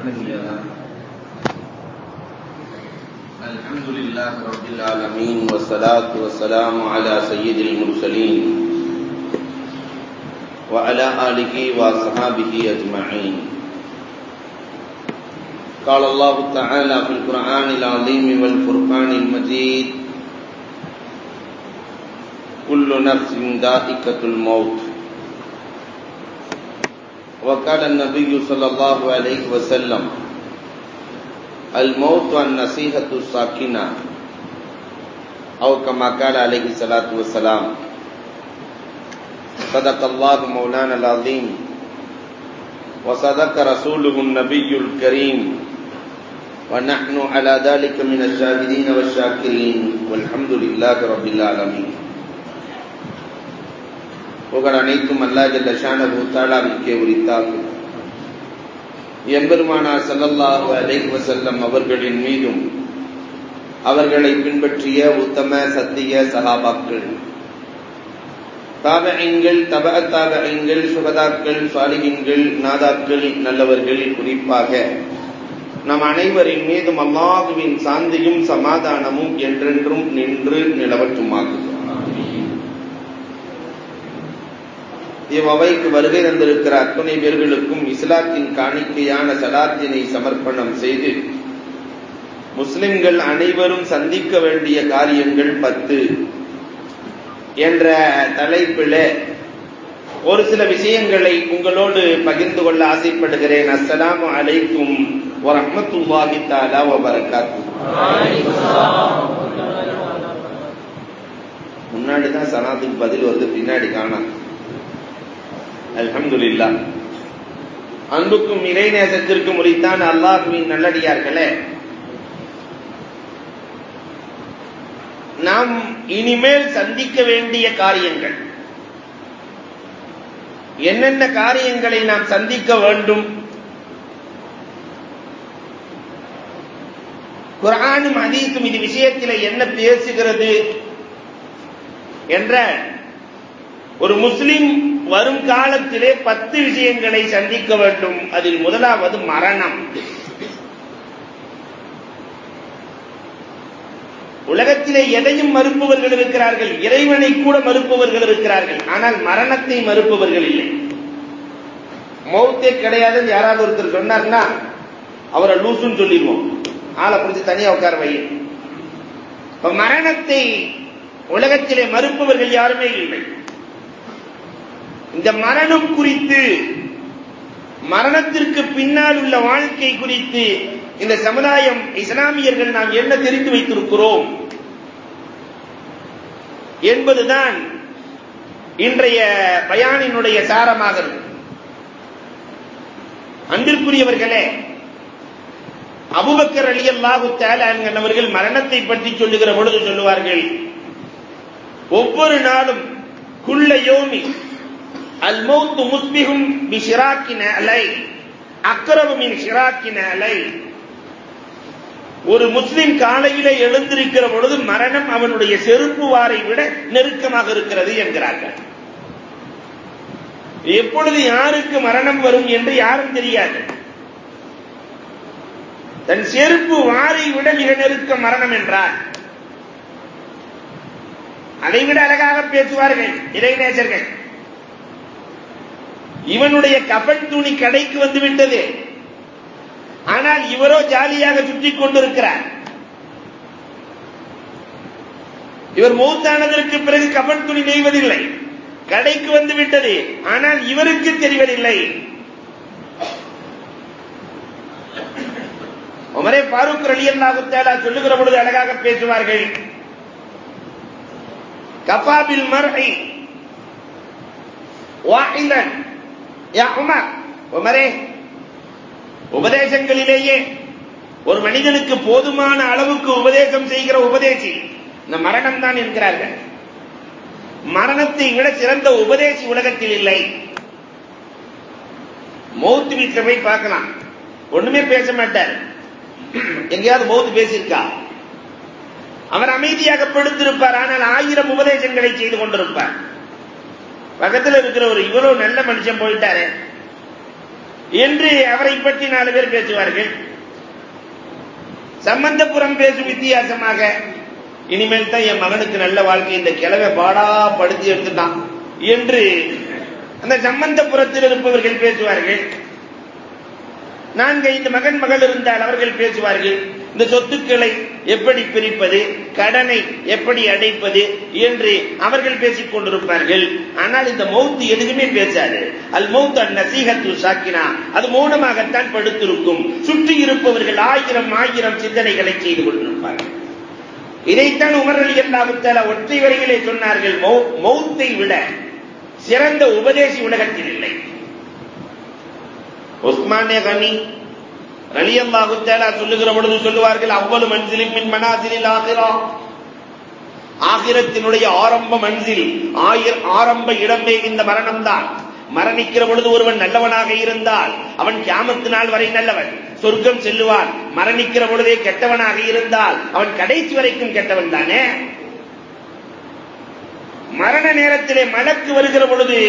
لله الحمد لله رب العالمين والصلاة والسلام على سيد المرسلين وعلى آله وصحابه أجمعين قال الله تعالى في القرآن العظيم والفرقان المجيد كل نفس ذائقة الموت وقال النبي صلى الله عليه وسلم الموت النصيحة الساكنة أو كما قال عليه الصلاة والسلام صدق الله مولانا العظيم وصدق رسوله النبي الكريم ونحن على ذلك من الشاهدين والشاكرين والحمد لله رب العالمين புகழ் அனைத்தும் அல்லா ஜல்ல ஷானபு தாலாவிற்கே உரித்தாகும் எம்பெருமானார் சல்லல்லாஹு அலைஹி வஸல்லம் அவர்களின் மீதும் அவர்களை பின்பற்றிய உத்தம சத்திய சகாபாக்கள் தாபகங்கள் தப தாபகங்கள் சுகதாக்கள் சாலிகின்கள் நாதாக்கள் நல்லவர்கள் குறிப்பாக நம் அனைவரின் மீதும் அல்லாஹுவின் சாந்தியும் சமாதானமும் என்றென்றும் நின்று நிலவற்றுமாகும் இவ்வவைக்கு வருகை தந்திருக்கிற அத்துணை பேர்களுக்கும் இஸ்லாத்தின் காணிக்கையான சலாத்தினை சமர்ப்பணம் செய்து முஸ்லிம்கள் அனைவரும் சந்திக்க வேண்டிய காரியங்கள் பத்து என்ற தலைப்பில் ஒரு சில விஷயங்களை உங்களோடு பகிர்ந்து கொள்ள ஆசைப்படுகிறேன் அஸ்ஸலாமு அலைக்கும் வரஹ்மத்துல்லாஹி தஆலா வ பரக்காத்து முன்னாடி தான் சலாத்துக்கு பதில் வருது பின்னாடி காணாம் அல்ஹம்துலில்லா அன்புக்கும் இறைநேசத்திற்கும் உரித்தான் அல்லாஹுவின் நல்லடியார்களே நாம் இனிமேல் சந்திக்க வேண்டிய காரியங்கள் என்னென்ன காரியங்களை நாம் சந்திக்க வேண்டும் குரானும் அதீசும் இது விஷயத்தில் என்ன பேசுகிறது என்ற ஒரு முஸ்லிம் வரும் காலத்திலே பத்து விஷயங்களை சந்திக்க வேண்டும் அதில் முதலாவது மரணம் உலகத்திலே எதையும் மறுப்பவர்கள் இருக்கிறார்கள் இறைவனை கூட மறுப்பவர்கள் இருக்கிறார்கள் ஆனால் மரணத்தை மறுப்பவர்கள் இல்லை மௌத்தே கிடையாதுன்னு யாராவது ஒருத்தர் சொன்னார்னா அவரை லூசுன்னு சொல்லிடுவோம் ஆளை பிடிச்சி தனியா உட்கார வை இப்ப மரணத்தை உலகத்திலே மறுப்பவர்கள் யாருமே இல்லை இந்த மரணம் குறித்து மரணத்திற்கு பின்னால் உள்ள வாழ்க்கை குறித்து இந்த சமுதாயம் இஸ்லாமியர்கள் நாம் என்ன தெரிந்து வைத்திருக்கிறோம் என்பதுதான் இன்றைய பயானினுடைய சாரமாக இருக்கு அன்பிற்குரியவர்களே அபுபக்கர் அலி அல்லாஹு அவர்கள் மரணத்தை பற்றி சொல்லுகிற பொழுது சொல்லுவார்கள் ஒவ்வொரு நாளும் குள்ள யோமி அல் மௌத்து முஸ்பிகும் பி ஷிராக்கின அலை அக்ரபு மின் ஷிராக்கின அலை ஒரு முஸ்லிம் காலையில எழுந்திருக்கிற பொழுது மரணம் அவனுடைய செருப்பு வாரை விட நெருக்கமாக இருக்கிறது என்கிறார்கள் எப்பொழுது யாருக்கு மரணம் வரும் என்று யாரும் தெரியாது தன் செருப்பு வாரை விட மிக நெருக்க மரணம் என்றார் அதைவிட அழகாக பேசுவார்கள் இளைஞர்கள் இவனுடைய கபன் துணி கடைக்கு வந்து விட்டது ஆனால் இவரோ ஜாலியாக சுற்றி கொண்டிருக்கிறார் இவர் மூத்தானதற்கு பிறகு கபன் துணி நெய்வதில்லை கடைக்கு வந்து விட்டது ஆனால் இவருக்கு தெரிவதில்லை உமரே பாரூக் அலி அல்லாஹுத்தாலா சொல்லுகிற பொழுது அழகாக பேசுவார்கள் கபாபில் மர்ஹி வாஹிதன் யா உமர் உமரே உபதேசங்களிலேயே ஒரு மனிதனுக்கு போதுமான அளவுக்கு உபதேசம் செய்கிற உபதேசி இந்த மரணம் தான் என்கிறார்கள் மரணத்தை விட சிறந்த உபதேசி உலகத்தில் இல்லை மௌத்து வீட்டில் போய் பார்க்கலாம் ஒண்ணுமே பேச மாட்டார் எங்கேயாவது மௌத்து பேசியிருக்கா அவர் அமைதியாக படுத்திருப்பார் ஆனால் ஆயிரம் உபதேசங்களை செய்து கொண்டிருப்பார் பக்கத்தில் இருக்கிற ஒரு இவ்வளவு நல்ல மனுஷன் போயிட்டாரு என்று அவரை பற்றி நாலு பேர் பேசுவார்கள் சம்பந்தபுரம் பேசும் வித்தியாசமாக இனிமேல் தான் என் மகனுக்கு நல்ல வாழ்க்கை இந்த கிழவை பாடா படுத்தி எடுத்துட்டான் என்று அந்த சம்பந்தபுரத்தில் இருப்பவர்கள் பேசுவார்கள் நான்கு ஐந்து மகன் மகள் இருந்தால் அவர்கள் பேசுவார்கள் இந்த சொத்துக்களை எப்படி பிரிப்பது கடனை எப்படி அடைப்பது என்று அவர்கள் பேசிக் கொண்டிருப்பார்கள் ஆனால் இந்த மௌத்து எதுவுமே பேசாது அல் மௌத் அன் நசீகத்து சாக்கினா அது மௌனமாகத்தான் படுத்திருக்கும் சுற்றி இருப்பவர்கள் ஆயிரம் ஆயிரம் சிந்தனைகளை செய்து கொண்டிருப்பார்கள் இதைத்தான் உமர் அலி அல்லாஹுத்தாலா ஒற்றை வரிகளே சொன்னார்கள் மௌத்தை விட சிறந்த உபதேசி உலகத்தில் இல்லை உஸ்மானே கனி அலி அல்லாஹு தேலா சொல்லுகிற பொழுது சொல்லுவார்கள் அவ்வளவு மன்சிலின் மின் மனாசிலில் ஆகிறா ஆகிரத்தினுடைய ஆரம்ப மன்சில் ஆயிர ஆரம்ப இடமே இந்த மரணம் தான் மரணிக்கிற பொழுது ஒருவன் நல்லவனாக இருந்தால் அவன் கியாமத்து நாள் வரை நல்லவன் சொர்க்கம் செல்லுவான் மரணிக்கிற பொழுதே கெட்டவனாக இருந்தால் அவன் கடைசி வரைக்கும் கெட்டவன் தானே மரண நேரத்திலே மலக்கு வருகிற பொழுது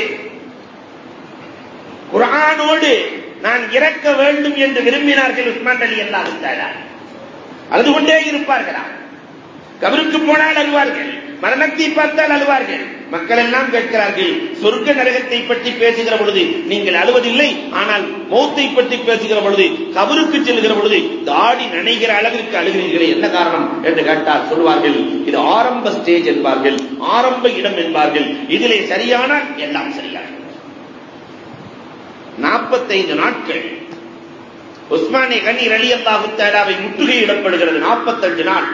குரானோடு நான் இறக்க வேண்டும் என்று விரும்பினார்கள் உஸ்மான் அலி அல்லாஹ் அழுது கொண்டே இருப்பார்களா கபருக்கு போனால் அழுவார்கள் மரணத்தை பார்த்தால் அழுவார்கள் மக்கள் எல்லாம் கேட்கிறார்கள் சொர்க்க நரகத்தை பற்றி பேசுகிற பொழுது நீங்கள் அழுவதில்லை ஆனால் மௌத்தை பற்றி பேசுகிற பொழுது கபருக்கு செல்கிற பொழுது தாடி நனைகிற அளவிற்கு அழுகிறீர்களே என்ன காரணம் என்று கேட்டால் சொல்வார்கள் இது ஆரம்ப ஸ்டேஜ் என்பார்கள் ஆரம்ப இடம் என்பார்கள் இதிலே சரியானால் எல்லாம் சரியாகும் நாற்பத்தைந்து நாட்கள் உஸ்மானி கண்ணீர் அலி அல்லாஹு தாலாவை முற்றுகையிடப்படுகிறது நாற்பத்தஞ்சு நாள்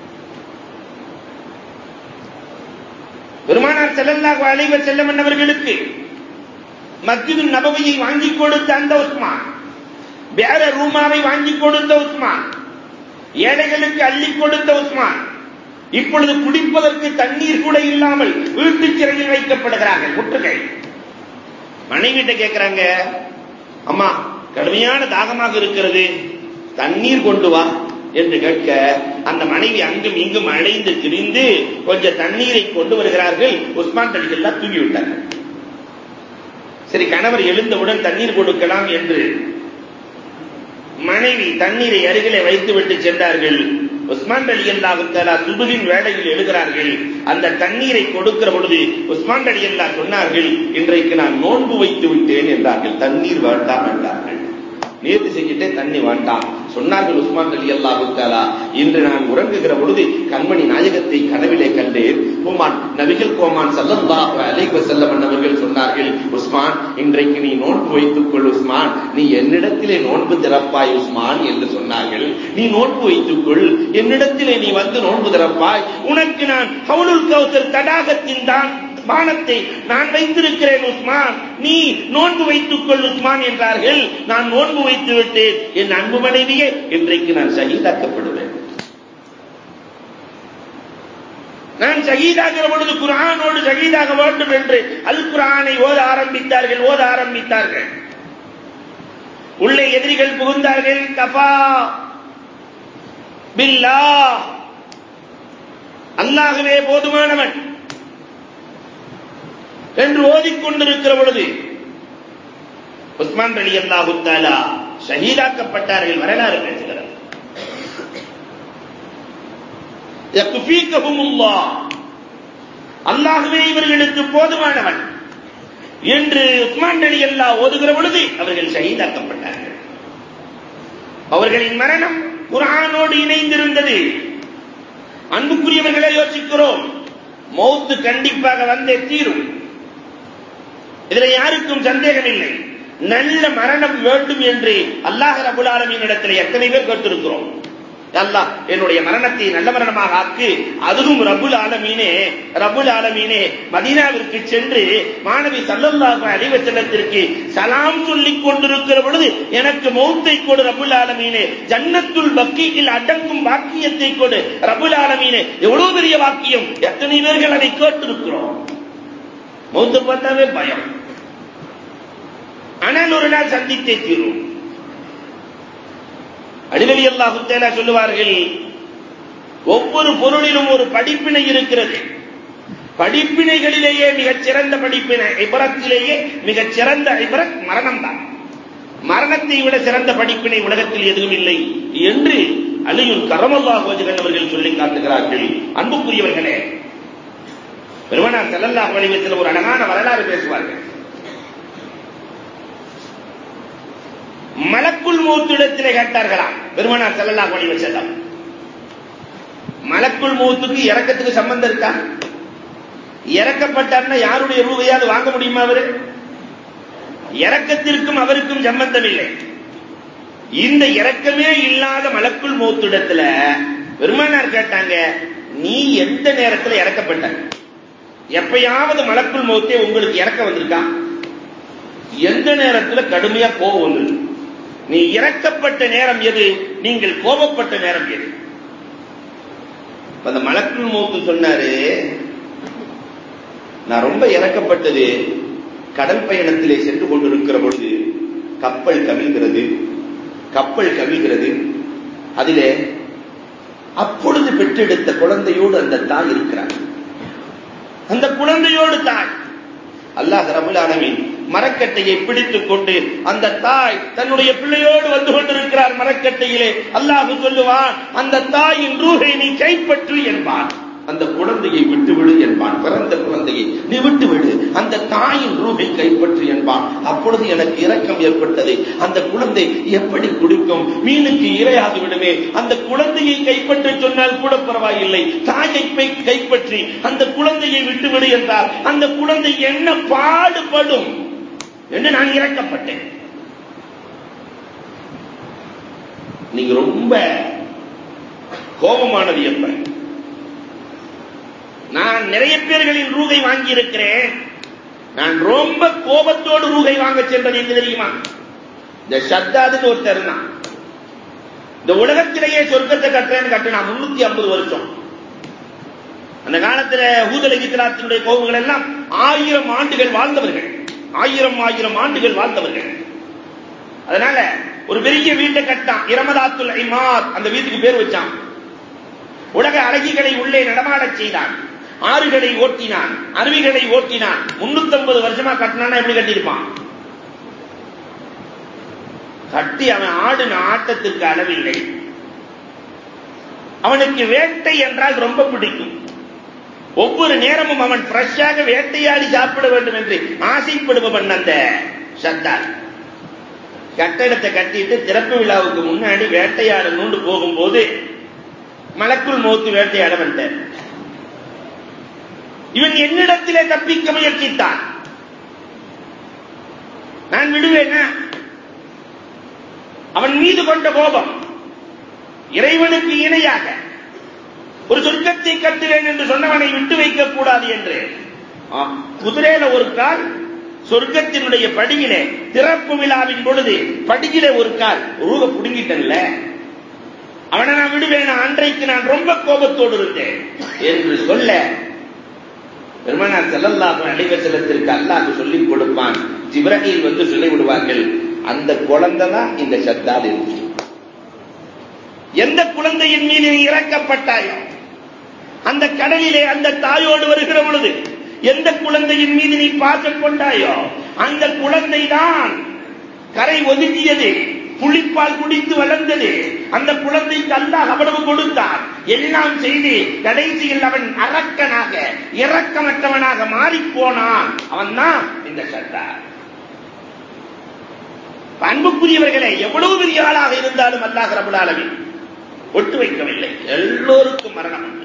பெருமானார் செல்லல்லாஹு அலைவ செல்லம் என்னவர்களுக்கு மஸ்ஜிது நபவியை வாங்கி கொடுத்த அந்த உஸ்மான் வேற ரூமாவை வாங்கி கொடுத்த உஸ்மான் ஏழைகளுக்கு அள்ளி கொடுத்த உஸ்மான் இப்பொழுது குடிப்பதற்கு தண்ணீர் கூட இல்லாமல் வீட்டு சிறையில் வைக்கப்படுகிறார்கள் முற்றுகை மனைவிட்ட கேட்கிறாங்க அம்மா கடுமையான தாகமாக இருக்கிறது தண்ணீர் கொண்டு வா என்று கேட்க அந்த மனைவி அங்கும் இங்கும் அலைந்து திரிந்து கொஞ்சம் தண்ணீரை கொண்டு வருகிறார்கள் உஸ்மான் தடிகள்லாம் தூங்கி விட்டார்கள் சரி கணவர் எழுந்தவுடன் தண்ணீர் கொடுக்கலாம் என்று மனைவி தண்ணீரை அருகிலே வைத்துவிட்டு சென்றார்கள் உஸ்மான் அலி அல்லாஹு தலா சுபுகின் வேளையில் எழுகிறார்கள் அந்த தண்ணீரை கொடுக்கிற பொழுது உஸ்மான் அலி அல்லா சொன்னார்கள் இன்றைக்கு நான் நோன்பு வைத்து விட்டேன் என்றார்கள் தண்ணீர் வேண்டாம் என்றார்கள் நேர்த்தி செஞ்சுட்டே தண்ணி வேண்டாம் சொன்னார்கள் உஸ்மான் அலி அல்லாஹு தாலா இன்று நான் உறங்குகிற பொழுது கண்மணி நாயகத்தை கனவிலே கண்டேன் உமான் நபிகள் கோமான் சல்லல்லாஹு அலைஹி வஸல்லம் அவர்கள் சொன்னார்கள் உஸ்மான் இன்றைக்கு நீ நோன்பு வைத்துக் கொள் உஸ்மான் நீ என்னிடத்திலே நோன்பு திறப்பாய் உஸ்மான் என்று சொன்னார்கள் நீ நோன்பு வைத்துக் கொள் என்னிடத்திலே நீ வந்து நோன்பு திறப்பாய் உனக்கு நான் ஹவுலுல் கௌசர் தடாகத்தின் தான் பானத்தை நான் வைத்திருக்கிறேன் உஸ்மான் நீ நோன்பு வைத்துக் கொள் உஸ்மான் என்றார்கள் நான் நோன்பு வைத்து விட்டேன் என் அன்பு மனைவியே இன்றைக்கு நான் சகிதாக்கப்படுவேன் நான் ஷகீதாகிற பொழுது குரானோடு ஷகீதாக வேண்டும் என்று அல் குரானை ஓத ஆரம்பித்தார்கள் ஓத ஆரம்பித்தார்கள் உள்ளே எதிரிகள் புகுந்தார்கள் கஃபா பில்லா அல்லாகவே போதுமானவன் என்று ஓதிக்கொண்டிருக்கிற பொழுது உஸ்மான் அலி அல்லாஹு தாலா ஷஹீதாக்கப்பட்டார்கள் வரலாறு பேசுகிறது அல்லாகவே இவர்களுக்கு போதுமானவன் என்று உஸ்மான் அலி அல்லா ஓதுகிற பொழுது அவர்கள் ஷஹீதாக்கப்பட்டார்கள் அவர்களின் மரணம் குரானோடு இணைந்திருந்தது அன்புக்குரியவர்களை யோசிக்கிறோம் மௌத்து கண்டிப்பாக வந்தே தீரும் இதுல யாருக்கும் சந்தேகம் இல்லை நல்ல மரணம் வேண்டும் என்று அல்லாஹ் ரபுல் ஆலமின் இடத்துல எத்தனை பேர் கேட்டிருக்கிறோம் அல்லாஹ் என்னுடைய மரணத்தை நல்ல மரணமாக ஆக்கு அதுவும் ரபுல் ஆலமீனே ரபுல் ஆலமீனே மதீனாவிற்கு சென்று மாணவி சல்லல்லாஹு அலைவ செல்லத்திற்கு சலாம் சொல்லிக் கொண்டிருக்கிற பொழுது எனக்கு மௌத்தை கொடு ரபுல் ஆலமீனே ஜன்னத்துல் பக்கீட்டில் அடங்கும் வாக்கியத்தை கொடு ரபுல் ஆலமீனே எவ்வளவு பெரிய வாக்கியம் எத்தனை பேர்கள் அதை கேட்டிருக்கிறோம் மௌத்து பார்த்தாவே பயம் ஆனால் ஒரு நாள் சந்தித்தே தீரும் அடிவலி அல்லாஹு தேலா சொல்லுவார்கள் ஒவ்வொரு பொருளிலும் ஒரு படிப்பினை இருக்கிறது படிப்பினைகளிலேயே மிகச் சிறந்த படிப்பினை இபரத்திலேயே மிகச் சிறந்த இபரத் மரணம் தான் மரணத்தை விட சிறந்த படிப்பினை உலகத்தில் எதுவும் இல்லை என்று அலியுல் கரமல்லா கோஜகன் அவர்கள் சொல்லி காட்டுகிறார்கள் அன்புக்குரியவர்களே பெருமனார் செல்லல்லா வடிவத்தில் ஒரு அழகான வரலாறு பேசுவார்கள் மலக்குள் மூத்திடத்திலே கேட்டார்களாம் பெருமனார் செல்லல்லா வடிவ செல்லம் மலக்குள் மூத்துக்கு இறக்கத்துக்கு சம்பந்தம் இருக்கா இறக்கப்பட்டார்னா யாருடைய ரூபையாவது வாங்க முடியுமா அவரு இறக்கத்திற்கும் அவருக்கும் சம்பந்தம் இல்லை இந்த இறக்கமே இல்லாத மலக்குள் மூத்திடத்துல பெருமானார் கேட்டாங்க நீ எந்த நேரத்தில் இறக்கப்பட்ட எப்பயாவது மலக்குள் மௌத்தே உங்களுக்கு இறக்க வந்திருக்கா எந்த நேரத்தில் கடுமையா கோபம் வந்திருக்கு நீ இறக்கப்பட்ட நேரம் எது நீங்கள் கோபப்பட்ட நேரம் எது அந்த மலக்குள் மௌத்து சொன்னாரு நான் ரொம்ப இறக்கப்பட்டது கடல் பயணத்திலே சென்று கொண்டிருக்கிற பொழுது கப்பல் கவிழ்கிறது கப்பல் கவிழ்கிறது அதிலே அப்பொழுது பெற்றெடுத்த குழந்தையோடு அந்த தாய் இருக்கிறார் அந்த குழந்தையோடு தாய் அல்லாஹ் ரபுல் ஆலமீன் மரக்கட்டையை பிடித்துக் கொண்டு அந்த தாய் தன்னுடைய பிள்ளையோடு வந்து கொண்டிருக்கிறார் மரக்கட்டையிலே அல்லாஹ் சொல்லுவான் அந்த தாயின் ரூகை நீ கைப்பற்று என்பான் அந்த குழந்தையை விட்டுவிடு என்பான் பிறந்த குழந்தையை நீ விட்டுவிடு அந்த தாயின் ரூபை கைப்பற்று என்பான் அப்பொழுது எனக்கு இரக்கம் ஏற்பட்டது அந்த குழந்தை எப்படி குடிக்கும் மீனுக்கு இரையாகி விடுமே அந்த குழந்தையை கைப்பற்ற சொன்னால் கூட பரவாயில்லை தாயை கைப்பற்றி அந்த குழந்தையை விட்டுவிடு என்றால் அந்த குழந்தை என்ன பாடுபடும் என்று நான் இறக்கப்பட்டேன் நீங்க ரொம்ப கோபமானது எப்ப நான் நிறைய பேர்களின் ரூகை வாங்கி இருக்கிறேன் நான் ரொம்ப கோபத்தோடு ரூகை வாங்க சென்றது எங்க தெரியுமா இந்த சத்தாதுன்னு ஒருத்தர் இருந்தான் இந்த உலகத்திலேயே சொர்க்கத்தை கட்டுறேன்னு கட்டினா முன்னூத்தி ஐம்பது வருஷம் அந்த காலத்துல ஊதல இஸ்லாத்தினுடைய கோவுகள் எல்லாம் ஆயிரம் ஆண்டுகள் வாழ்ந்தவர்கள் ஆயிரம் ஆயிரம் ஆண்டுகள் வாழ்ந்தவர்கள் அதனால ஒரு பெரிய வீட்டை கட்டான் இரமதாத்துல் ஐமாத் அந்த வீட்டுக்கு பேர் வச்சான் உலக அழகிகளை உள்ளே நடமாடச் செய்தான் ஆறுகளை ஓட்டினான் அருவிகளை ஓட்டினான் முன்னூத்தி ஐம்பது வருஷமா கட்டினானா எப்படி கட்டியிருப்பான் கட்டி அவன் ஆடின ஆட்டத்திற்கு அளவில்லை அவனுக்கு வேட்டை என்றால் ரொம்ப பிடிக்கும் ஒவ்வொரு நேரமும் அவன் ஃப்ரெஷ்ஷாக வேட்டையாடி சாப்பிட வேண்டும் என்று ஆசைப்படுபவன் அந்த சத்தார் கட்டடத்தை கட்டிட்டு திறப்பு விழாவுக்கு முன்னாடி வேட்டையாடணும்னு போகும்போது மலக்குள் மோத்து வேட்டையாட வந்தார் இவன் என்னிடத்திலே தப்பிக்க முயற்சித்தான் நான் விடுவேனா அவன் மீது கொண்ட கோபம் இறைவனுக்கு இணையாக ஒரு சொர்க்கத்தை கட்டுவேன் என்று சொன்னவனை விட்டு வைக்க கூடாது என்று குதிரையில ஒரு கால் சொர்க்கத்தினுடைய படியிலே திறப்பு விழாவின் பொழுது படியிலே ஒரு கால் ரூப புடுங்கிட்டன்ல அவனை நான் விடுவேன் அன்றைக்கு நான் ரொம்ப கோபத்தோடு இருந்தேன் என்று சொல்ல பெருமானார் செல்லல்லாஹு அலைவசலத்திற்கு அல்லாஹ் சொல்லிக் கொடுப்பான் ஜிப்ரஹீல் வந்து சொல்லி விடுவார்கள் அந்த குழந்தை தான் இந்த சத்தாது இருக்கு எந்த குழந்தையின் மீது நீ இறக்கப்பட்டாயோ அந்த கடலிலே அந்த தாயோடு வருகிற பொழுது எந்த குழந்தையின் மீது நீ பாசம் கொண்டாயோ அந்த குழந்தை தான் கரை ஒதுக்கியது புளிப்பால் குடித்து வளர்ந்தது அந்த குழந்தைக்கு அல்லாஹ் அவ்வளவு கொடுத்தார் எல்லாம் செய்து கடைசியில் அவன் அரக்கனாக இரக்கமற்றவனாக மாறிப் போனான் அவன் தான் இந்த சத்தார் அன்புக்குரியவர்களே எவ்வளவு பெரிய ஆளாக இருந்தாலும் அல்லாஹ் ரபுல் ஆலமீன் ஒட்டு வைக்கவில்லை எல்லோருக்கும் மரணம் உண்டு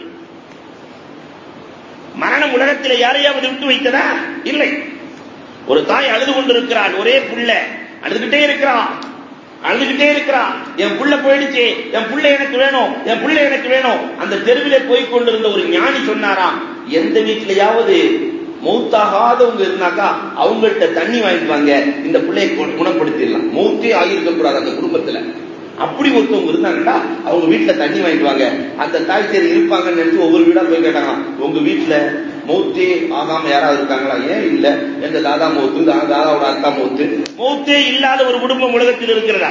மரணம் உலகத்தில் யாரையாவது விட்டு வைத்ததா இல்லை ஒரு தாய் அழுது கொண்டிருக்கிறாள் ஒரே புள்ள அழுதுகிட்டே இருக்கிறான் அழுதுகிட்டே இருக்கிறான் என் புள்ள போயிடுச்சு என் புள்ள எனக்கு வேணும் என் புள்ள எனக்கு வேணும் அந்த தெருவிலே போய் கொண்டிருந்த ஒரு ஞானி சொன்னாராம் எந்த வீட்டிலேயாவது மௌத்தாகாதவங்க இருந்தாக்கா அவங்கள்ட்ட தண்ணி வாங்கிட்டு வாங்க இந்த பிள்ளையை குணப்படுத்திடலாம் மௌத்தே ஆகியிருக்க கூடாது அந்த குடும்பத்துல அப்படி ஒருத்தவங்க இருந்தாங்கன்னா அவங்க வீட்டுல தண்ணி வாங்கிட்டு வாங்க அந்த தாய் சரி இருப்பாங்கன்னு நினைச்சு ஒவ்வொரு வீடா போய் கேட்டாங்க உங்க வீட்டுல மௌத்தே ஆகாம யாராவது இருக்காங்களா ஏன் இல்ல எங்க தாதா மௌத்து தாதாவோட அக்கா மௌத்து மௌத்தே இல்லாத ஒரு குடும்பம் உலகத்தில் இருக்கிறதா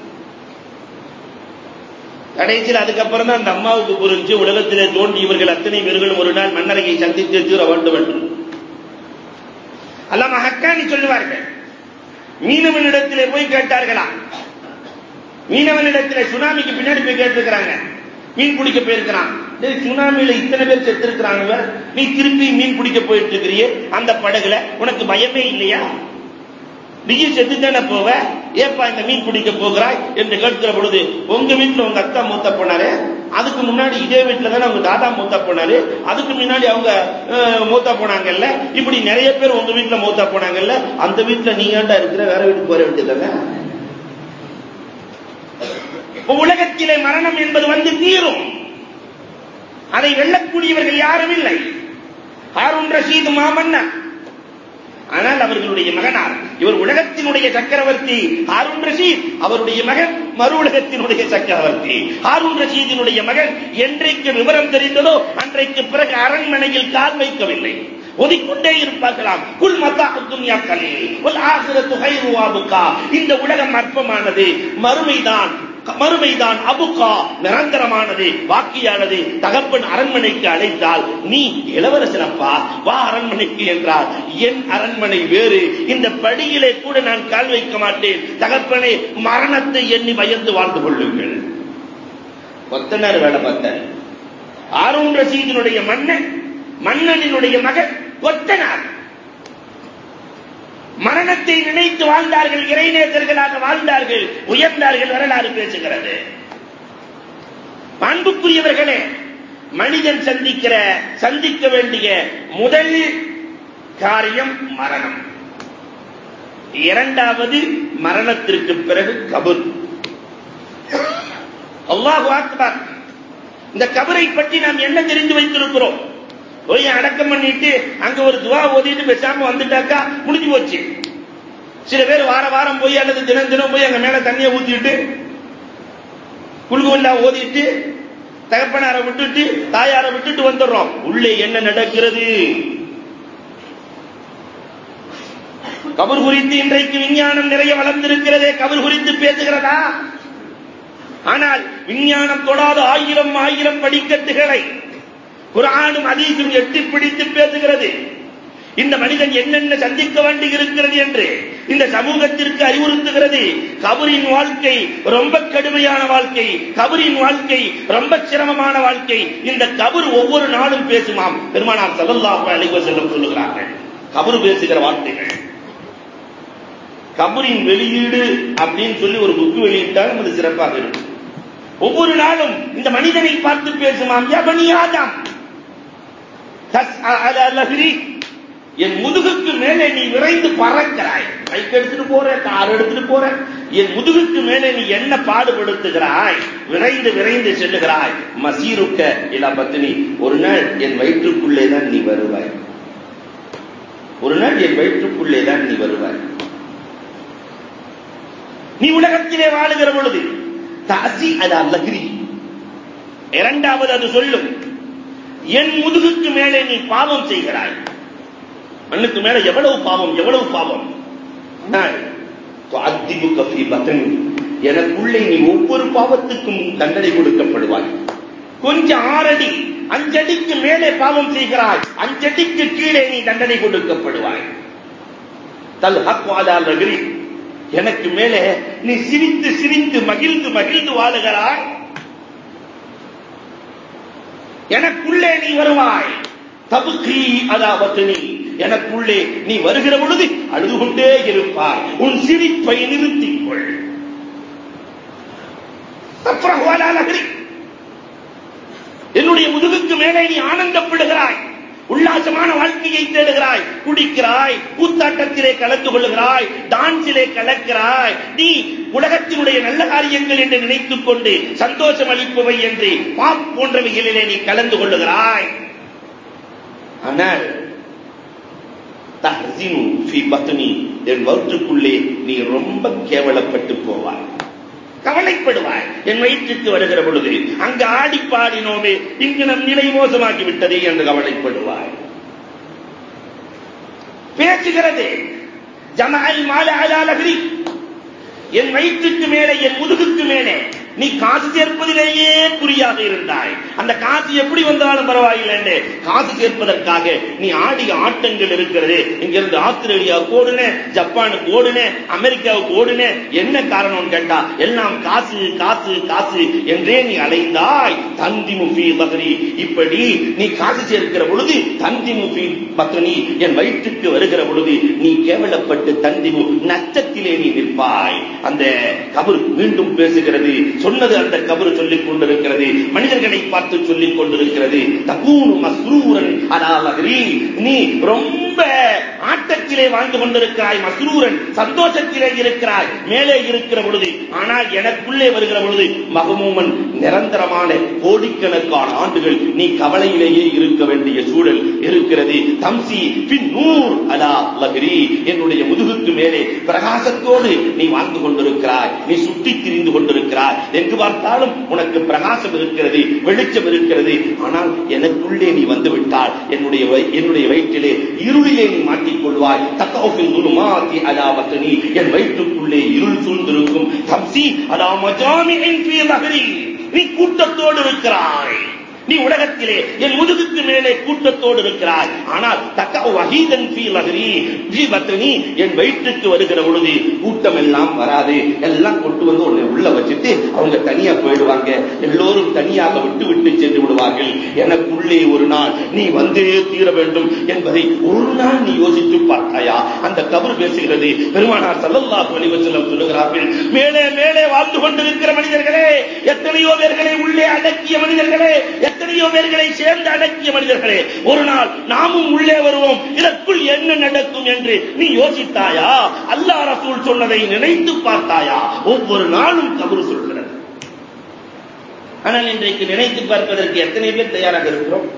கடைசியில் அதுக்கப்புறம் தான் அந்த அம்மாவுக்கு புரிஞ்சு உலகத்திலே தோன்றி இவர்கள் அத்தனை பேர்களும் ஒரு நாள் மன்னரையை சந்தித்து தீர வேண்டும் என்று அல்லாம ஹக்கானி சொல்லுவார்கள் மீனவனிடத்திலே போய் கேட்டார்களாம் மீனவனிடத்திலே சுனாமிக்கு பின்னாடி போய் கேட்டிருக்கிறாங்க மீன் பிடிக்க போயிருக்கிறான் டேய் சுனாமியில இத்தனை பேர் செத்து இருக்கிறானுவ நீ திருப்பி மீன் பிடிக்க போயிட்டு இருக்கிறியே அந்த படகுல உனக்கு பயமே இல்லையா நீயும் செத்து தானே போவ ஏப்பா இந்த மீன் பிடிக்க போகிறாய் என்று கேட்கிற பொழுது உங்க வீட்டுல உங்க அக்கா மூத்த போனாரு அதுக்கு முன்னாடி இதே வீட்டுல தானே உங்க தாத்தா மூத்த போனாரு அதுக்கு முன்னாடி அவங்க அஹ், மூத்தா போனாங்கல்ல இப்படி நிறைய பேர் உங்க வீட்டுல மூத்தா போனாங்கல்ல அந்த வீட்டுல நீ ஏன்டா இருக்கிற வேற வீட்டுக்கு போற வேண்டியதானே உலகத்திலே மரணம் என்பது வந்து தீரும் அதை வெல்லக்கூடியவர்கள் யாரும் இல்லை ஹாரூன் ரஷீத் மாமன்னன் ஆனால் அவர்களுடைய மகனார் இவர் உலகத்தினுடைய சக்கரவர்த்தி ஹாரூன் ரஷீத் அவருடைய மகன் மறு உலகத்தினுடைய சக்கரவர்த்தி ஹாரூன் ரஷீதினுடைய மகன் என்றைக்கு விவரம் தெரிந்ததோ அன்றைக்கு பிறகு அரண்மனையில் கால் வைக்கவில்லை ஒதிக்கொண்டே இருப்பார்களாம் குல் மத்தா துன்யா கலீல் வல் ஆகிரத்து கைரு அபுகா இந்த உலகம் அற்பமானது மறுமைதான் மறுமைதான் அபுகா நிரந்தரமானது வாக்கியானது தகப்பன் அரண்மனைக்கு அழைத்தால் நீ இளவரசனப்பா வா அரண்மனைக்கு என்றார் என் அரண்மனை வேறு இந்த படியிலே கூட நான் கால் வைக்க மாட்டேன் தகப்பனே மரணத்தை எண்ணி பயந்து வாழ்ந்து கொள்ளுங்கள் கொத்தனார் வேலை பார்த்தார் ஆரூன் ரசீதினுடைய மன்னன் மன்னனினுடைய மகன் கொத்தனார் மரணத்தை நினைத்து வாழ்ந்தார்கள் இறைநேசர்களாக வாழ்ந்தார்கள் உயர்ந்தார்கள் வரலாறு பேசுகிறது அன்புக்குரியவர்களே மனிதன் சந்திக்கிற சந்திக்க வேண்டிய முதல் காரியம் மரணம் இரண்டாவது மரணத்திற்கு பிறகு கபர் அல்லாஹு அக்பர் இந்த கபரை பற்றி நாம் என்ன தெரிந்து வைத்திருக்கிறோம் போய் அடக்கம் பண்ணிட்டு அங்க ஒரு துவா ஓதிட்டு பேசாம வந்துட்டாக்கா முடிஞ்சு போச்சு சில பேர் வார வாரம் போய் அல்லது தினம் தினம் போய் அங்க மேல தண்ணியை ஊத்திட்டு குழுகுவல்லா ஓதிட்டு தகப்பனாரை விட்டுட்டு தாயாரை விட்டுட்டு வந்துடுறோம் உள்ளே என்ன நடக்கிறது கபர் குறித்து இன்றைக்கு விஞ்ஞானம் நிறைய வளர்ந்திருக்கிறதே கபர் குறித்து பேசுகிறதா ஆனால் விஞ்ஞானம் தொடாத ஆயிரம் ஆயிரம் படிக்கட்டுகளை குரானும் அதீசும் எட்டி பிடித்து பேசுகிறது இந்த மனிதன் என்னென்ன சந்திக்க வேண்டி இருக்கிறது என்று இந்த சமூகத்திற்கு அறிவுறுத்துகிறது கபரின் வாழ்க்கை ரொம்ப கடுமையான வாழ்க்கை கபரின் வாழ்க்கை ரொம்ப சிரமமான வாழ்க்கை இந்த கபர் ஒவ்வொரு நாளும் பேசுமாம் பெருமானார் சல்லல்லாஹு அலைஹி வஸல்லம் சொல்லுகிறார்கள் கபர் பேசுகிற வார்த்தைகள் கபரின் வெளியீடு அப்படின்னு சொல்லி ஒரு புக்கு வெளியிட்டால் நமது சிறப்பாக இருக்கும் ஒவ்வொரு நாளும் இந்த மனிதனை பார்த்து பேசுமாம் யபனி ஆதாம் தஸ்அ அலா லஹ்ரி என் முதுகுக்கு மேலே நீ விரைந்து பறக்கிறாய் பைக் எடுத்துட்டு போற கார் எடுத்துட்டு போற என் முதுகுக்கு மேலே நீ என்ன பாடுபடுத்துகிறாய் விரைந்து விரைந்து செல்லுகிறாய் மசீருக்க இலா பத்தினி ஒரு நாள் என் வயிற்றுக்குள்ளே தான் நீ வருவாய் ஒரு நாள் என் வயிற்றுக்குள்ளே தான் நீ வருவாய் நீ உலகத்திலே வாழுகிற பொழுது தாசி அது அல்லகிரி இரண்டாவது அது சொல்லும் என் முதுகுக்கு மேலே நீ பாவம் செய்கிறாய் மண்ணுக்கு மேல எவ்வளவு பாவம் எவ்வளவு பாவம் ஆனால் துஅத்திபுக ஃபீ பத்னி எனக்குள்ளே நீ ஒவ்வொரு பாவத்துக்கும் தண்டனை கொடுக்கப்படுவாய் கொஞ்சம் ஆறடி அஞ்சடிக்கு மேலே பாவம் செய்கிறாய் அஞ்சடிக்கு கீழே நீ தண்டனை கொடுக்கப்படுவாய் தல் ஹக் வாலா நகரி எனக்கு மேலே நீ சிரித்து சிரித்து மகிழ்ந்து மகிழ்ந்து வாழுகிறாய் எனக்குள்ளே நீ வருவாய் தபுக்கி அதாவது நீ எனக்குள்ளே நீ வருகிற பொழுது அழுது கொண்டே இருப்பாய் உன் சிரிப்பை நிறுத்திக் கொள் தஃப்ரஹு அலா நஹ்ரி. என்னுடைய முதுகுக்கு மேலே நீ ஆனந்தப்படுகிறாய் உல்லாசமான வாழ்க்கையை தேடுகிறாய் குடிக்கிறாய் கூத்தாட்டத்திலே கலந்து கொள்ளுகிறாய் டான்ஸிலே கலக்கிறாய் நீ உலகத்தினுடைய நல்ல காரியங்கள் என்று நினைத்துக் கொண்டு சந்தோஷம் அளிப்பவை என்று பாப் போன்றவைகளிலே நீ கலந்து கொள்ளுகிறாய் ஆனால் தஹ்சினு ஃபி பத்னி என் வயிற்றுக்குள்ளே நீ ரொம்ப கேவலப்பட்டு போவாய் கவலைப்படுவாய் என் வயிற்றுக்கு வருகிற பொழுது அங்கு ஆடி பாடினோமே இங்கு நம் நிலை மோசமாகி விட்டதே என்று கவலைப்படுவாய் பேசுகிறது ஜமால் மால அலா லஹ்ரி என் வயிற்றுக்கு மேலே என் முதுகுக்கு மேலே நீ காசு சேர்ப்பதிலேயே குறியாக இருந்தாய் அந்த காசு எப்படி வந்தாலும் பரவாயில்லை காசு சேர்ப்பதற்காக நீ ஆடிய ஆட்டங்கள் இருக்கிறது இங்கிருந்து ஆஸ்திரேலியாவுக்கு ஓடுன ஜப்பானுக்கு ஓடுன அமெரிக்காவுக்கு ஓடுன என்ன காரணம் கேட்டா எல்லாம் காசு காசு காசு என்றே நீ அலைந்தாய் தந்தி முஃபி பகரி இப்படி நீ காசு சேர்க்கிற பொழுது தந்தி முஃபி பத்னி என் வயிற்றுக்கு வருகிற பொழுது நீ கேவலப்பட்டு தந்திமு நச்சத்திலே நீ நிற்பாய் அந்த கபர் மீண்டும் பேசுகிறது சொன்னது அந்த கபர் சொல்லிக் கொண்டிருக்கிறது மனிதர்களை பார்த்து சொல்லிக் கொண்டிருக்கிறது தகூனு மஸ்ரூரன் அலாலகரி நீ ரொம்ப ஆட்டத்திலே வாழ்ந்து கொண்டிருக்கிறாய் மஸ்ரூரன் சந்தோஷத்திலே இருக்கிறாய் மேலே இருக்கிற பொழுது ஆனால் எனக்குள்ளே வருகிற பொழுது மகமூமன் நிரந்தரமான கோடிக்கணக்கான ஆண்டுகள் நீ கவலையிலேயே இருக்க வேண்டிய சூழல் இருக்கிறது தம்சி பின் நூர் அலா லஹரி என்னுடைய முதுகுக்கு மேலே பிரகாசத்தோடு நீ வாழ்ந்து கொண்டிருக்கிறாய் நீ சுற்றி திரிந்து கொண்டிருக்கிறாய் எங்கு பார்த்தாலும் உனக்கு பிரகாசம் இருக்கிறது வெளிச்சம் இருக்கிறது ஆனால் எனக்குள்ளே நீ வந்து விட்டால் என்னுடைய வய- என்னுடைய வயிற்றிலே இருளிலே நீ மாட்டிக்கொள்வாய் தக்கோஃபின் துருமாத்தி அலாவத்து நீ என் வயிற்றுக்குள்ளே இருள் சூழ்ந்திருக்கும் தம்சி அலா மஜாமியின் ஃபீ லஹரி நீ கூட்டத்தோடு இருக்கிறாய் நீ உலகத்திலே என் முதுகுக்கு மேலே கூட்டத்தோடு இருக்கிறாய் ஆனால் தக்க வஹீதன் ஃபீ லஹரி ஜி பத்னி என் வயிற்றுக்கு வருகிற பொழுது கூட்டம் எல்லாம் வராது எல்லாம் கொண்டு வந்து உன்னை உள்ள வச்சுட்டு அவங்க தனியா போயிடுவாங்க எல்லோரும் தனியாக விட்டு விட்டு சென்று விடுவார்கள் எனக்குள்ளே ஒரு நாள் நீ வந்தே தீர வேண்டும் என்பதை ஒரு நாள் நீ யோசித்து பார்த்தாயா அந்த கபர் பேசுகிறது பெருமானார் ஸல்லல்லாஹு அலைஹி வஸல்லம் சொல்லுகிறார்கள் மேலே மேலே வாழ்ந்து கொண்டிருக்கிற மனிதர்களே எத்தனையோ பேர்களை உள்ளே அடக்கிய மனிதர்களே எத்தனையோ பேர்களை சேர்ந்து அடக்கிய மனிதர்களே ஒரு நாள் நாமும் உள்ளே வருவோம் இதற்குள் என்ன நடக்கும் என்று நீ யோசித்தாயா அல்லாஹ் ரசூல் சொன்னதை நினைத்து பார்த்தாயா ஒவ்வொரு நாளும் கபரு சொல்கிறது ஆனால் இன்றைக்கு நினைத்து பார்ப்பதற்கு எத்தனை பேர் தயாராக இருக்கிறோம்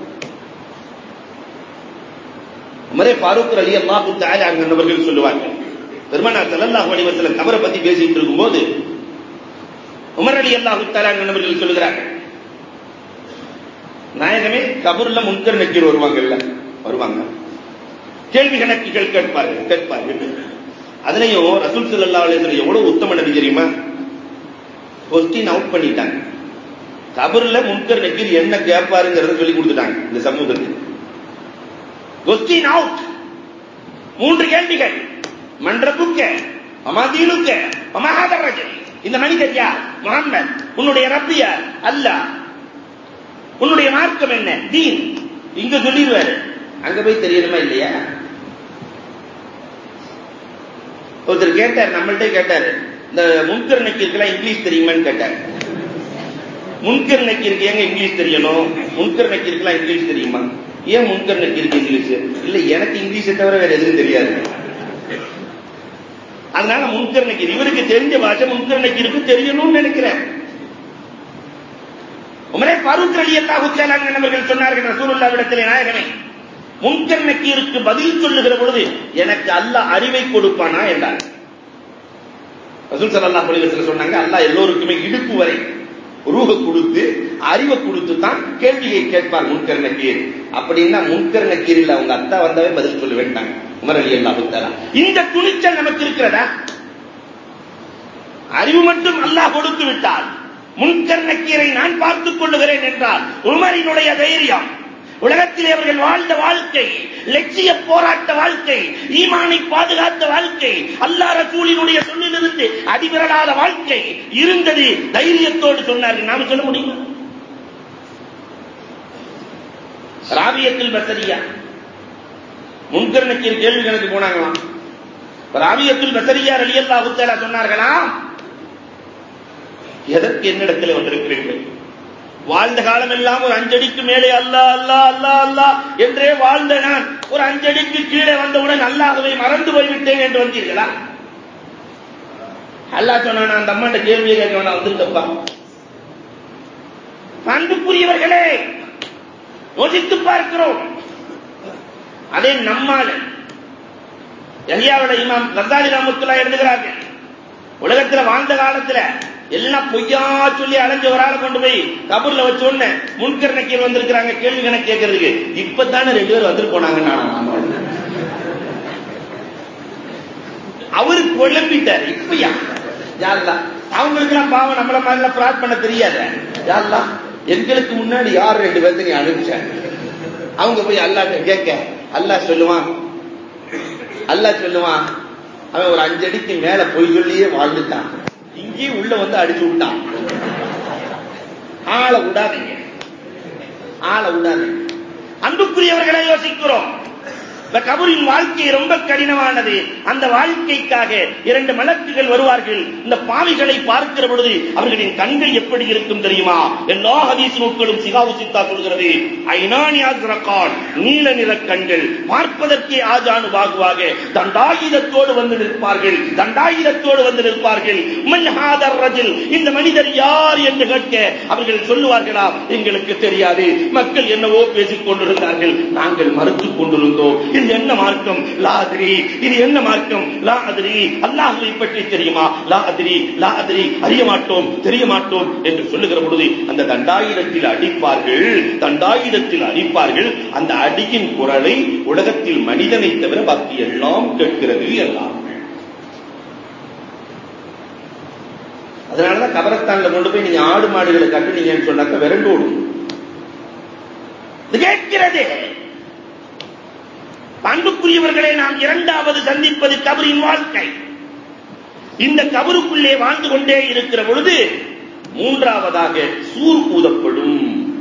உமரே ஃபாரூக் அலி அல்லாஹு தஆலா அவர்கள் சொல்லுவார்கள் பெருமானார் ஸல்லல்லாஹு அலைஹி வஸல்லம் கபரை பத்தி பேசிட்டு இருக்கும்போது உமர் அலி அல்லாஹு தஆலா அவர்கள் சொல்லுகிறார்கள் நாயகமே கபூர்ல முன்கர் நக்கீர் வருவாங்கல்ல வருவாங்க கேள்வி கணக்குகள் கேட்பார்கள் கேட்பார்கள் அதுலயும் ரசூல் ஸல்லல்லாஹு அலைஹி வஸல்லம் எவ்வளவு உத்தம நபி தெரியுமா கொஸ்டின் அவுட் பண்ணிட்டாங்க கபர்ல முன்கர் நக்கீர் என்ன கேட்பாருங்கிறத சொல்லி கொடுத்துட்டாங்க இந்த சமூகத்துக்கு கொஸ்டின் அவுட் மூன்று கேள்விகள் மன்றபுக்க அமாதீனுக்க அமஹாதரஜல் இந்த மனிதர் யார் முகம்மது உன்னுடைய ரப்பு யார் அல்லாஹ் உன்னுடைய மார்க்கம் என்ன தீன் இங்க சொல்லிடுவாரு அங்க போய் தெரியணுமா இல்லையா ஒருத்தர் கேட்டார் நம்மள்ட்ட கேட்டாரு இந்த முன்கர் நக்கீருக்கெல்லாம் இங்கிலீஷ் தெரியுமான்னு கேட்டார் முன்கர் நக்கீருக்கு ஏங்க இங்கிலீஷ் தெரியணும் முன்கர் நக்கீருக்கெல்லாம் இங்கிலீஷ் தெரியுமா ஏன் முன்கர் நக்கீருக்கு இங்கிலீஷ் இல்ல எனக்கு இங்கிலீஷை தவிர வேற எதுவும் தெரியாது அதனால முன்கர் நக்கீர் இவருக்கு தெரிஞ்ச பாஷை முன்கர் நக்கீருக்கு தெரியணும்னு நினைக்கிறேன் உமரே ஃபாரூக் அலி அல்லாஹு அவர்கள் சொன்னார்கள் ரசூலுல்லாவிடத்திலே நாயகமே முன்கர் நக்கீருக்கு பதில் சொல்லுகிற பொழுது எனக்கு அல்லாஹ் அறிவை கொடுப்பானா என்றார் ரசூல் ஸல்லல்லாஹு அலைஹி வஸல்லம் சொன்னாங்க அல்லாஹ் எல்லோருக்குமே இடுப்பு வரை ரூஹ கொடுத்து அறிவை கொடுத்து தான் கேள்வியை கேட்பார் முன்கர் நக்கீர் அப்படின்னா முன்கர் நக்கீர் இல்ல அவங்க அத்தா வந்தாவே பதில் சொல்ல வேண்டாங்க உமர் அலி அல்லாஹு தஆலா இந்த துணிச்சல் நமக்கு இருக்கிறதா அறிவு மட்டும் அல்லாஹ் கொடுத்து விட்டால் முன்கர் நக்கீரை நான் பார்த்துக் கொள்ளுகிறேன் என்றால் உமரினுடைய தைரியம் உலகத்திலே அவர்கள் வாழ்ந்த வாழ்க்கை லட்சிய போராட்ட வாழ்க்கை ஈமானை பாதுகாத்த வாழ்க்கை அல்லாஹ் ரசூலினுடைய சொல்லிலிருந்து அடிபெறலாத வாழ்க்கை இருந்தது தைரியத்தோடு சொன்னார்கள் நாம சொல்ல முடியுமா ராபியத்தில் பசரியா முன்கர் நக்கீர் கேள்வி கணக்கு போனாங்களாம் ராபியத்துல் பசரியா ரலியல்லாஹு தஆலா சொன்னார்களாம் எதற்கு என்னிடத்தில் வந்திருக்கிறீர்கள் வாழ்ந்த காலம் எல்லாம் ஒரு அஞ்சடிக்கு மேலே அல்லா அல்லா அல்லா அல்லா என்றே வாழ்ந்த நான் ஒரு அஞ்சடிக்கு கீழே வந்தவுடன் அல்லாஹ்வை மறந்து போய்விட்டேன் என்று வந்தீர்களா அல்லாஹ் சொன்னான் அந்த அம்மாண்ட கேள்வியை கேட்க வேணாம் வந்துருக்கப்பா அன்புக்குரியவர்களே யோசித்து பார்க்கிறோம் அதே நம்மால யஹ்யாவோட இமாம் கத்தாலி ராமத்துல்லா எழுதுகிறார்கள் உலகத்துல வாழ்ந்த காலத்துல எல்லாம் பொய்யா சொல்லி அலைஞ்ச ஒரு ஆளை கொண்டு போய் கபூர்ல வச்ச உடனே முன்கர் நக்கீர் வந்திருக்கிறாங்க கேள்வி கணக்கு கேட்கறதுக்கு இப்பதானே ரெண்டு பேரும் வந்துட்டு போனாங்க நான் அவரு குழம்பிட்டார் இப்பயா யாருதான் அவங்களுக்கு எல்லாம் பாவம் நம்மள மாதிரி ஃப்ராட் பண்ண தெரியாத யாரெல்லாம் எங்களுக்கு முன்னாடி யார் ரெண்டு பேர்த்து நீ அனுப்பிச்ச அவங்க போய் அல்லாட்ட கேட்க அல்லாஹ் சொல்லுவான் அல்லாஹ் சொல்லுவான் அவன் ஒரு அஞ்சு அடிக்கு மேல பொய் சொல்லியே வாழ்ந்துட்டான் இங்கேயும் உள்ள வந்து அடிச்சு விட்டான் ஆளை விடாதீங்க ஆளை விடாதீங்க அன்புக்குரியவர்களை யோசிக்கிறோம் இந்த கபரின் வாழ்க்கை ரொம்ப கடினமானது அந்த வாழ்க்கைக்காக இரண்டு மலக்குகள் வருவார்கள் இந்த பாவிகளை பார்க்கிற பொழுது அவர்களின் கண்கள் எப்படி இருக்கும் தெரியுமா எல்லா ஹதீஸ் நூட்களும் சிகாவு சித்தா சொல்கிறது ஐநானி ஆசிரக்கான் நீல நிற கண்கள் பார்ப்பதற்கே ஆஜானு பாகுவாக தண்டாயுதத்தோடு வந்து நிற்பார்கள் தண்டாயுதத்தோடு வந்து நிற்பார்கள் மன்ஹாதர் ரஜில் இந்த மனிதர் யார் என்று கேட்க அவர்கள் சொல்லுவார்களா எங்களுக்கு தெரியாது மக்கள் என்னவோ பேசிக் கொண்டிருந்தார்கள் நாங்கள் மறுத்துக் கொண்டிருந்தோம் இது என்ன மார்க்கம் லா அதிரி இது என்ன மார்க்கம் லா அதிரி அல்லாஹுவை பற்றி தெரியுமா லா அதிரி லா அதிரி அறிய மாட்டோம் தெரிய மாட்டோம் என்று சொல்லுகிற பொழுது அந்த தண்டாயுதத்தில் அடிப்பார்கள் தண்டாயுதத்தில் அடிப்பார்கள் அந்த அடியின் குரலை உலகத்தில் மனிதனை தவிர பாக்கி எல்லாம் கேட்கிறது எல்லாம் அதனாலதான் கபரஸ்தான்ல கொண்டு போய் நீங்க ஆடு மாடுகளை கட்டுனீங்கன்னு சொன்னாக்க விரண்டோடும் இது கேட்கிறது அன்புக்குரியவர்களை நாம் இரண்டாவது சந்திப்பது கபரின் வாழ்க்கை இந்த கபருக்குள்ளே வாழ்ந்து கொண்டே இருக்கிற பொழுது மூன்றாவதாக சூர் ஊதப்படும்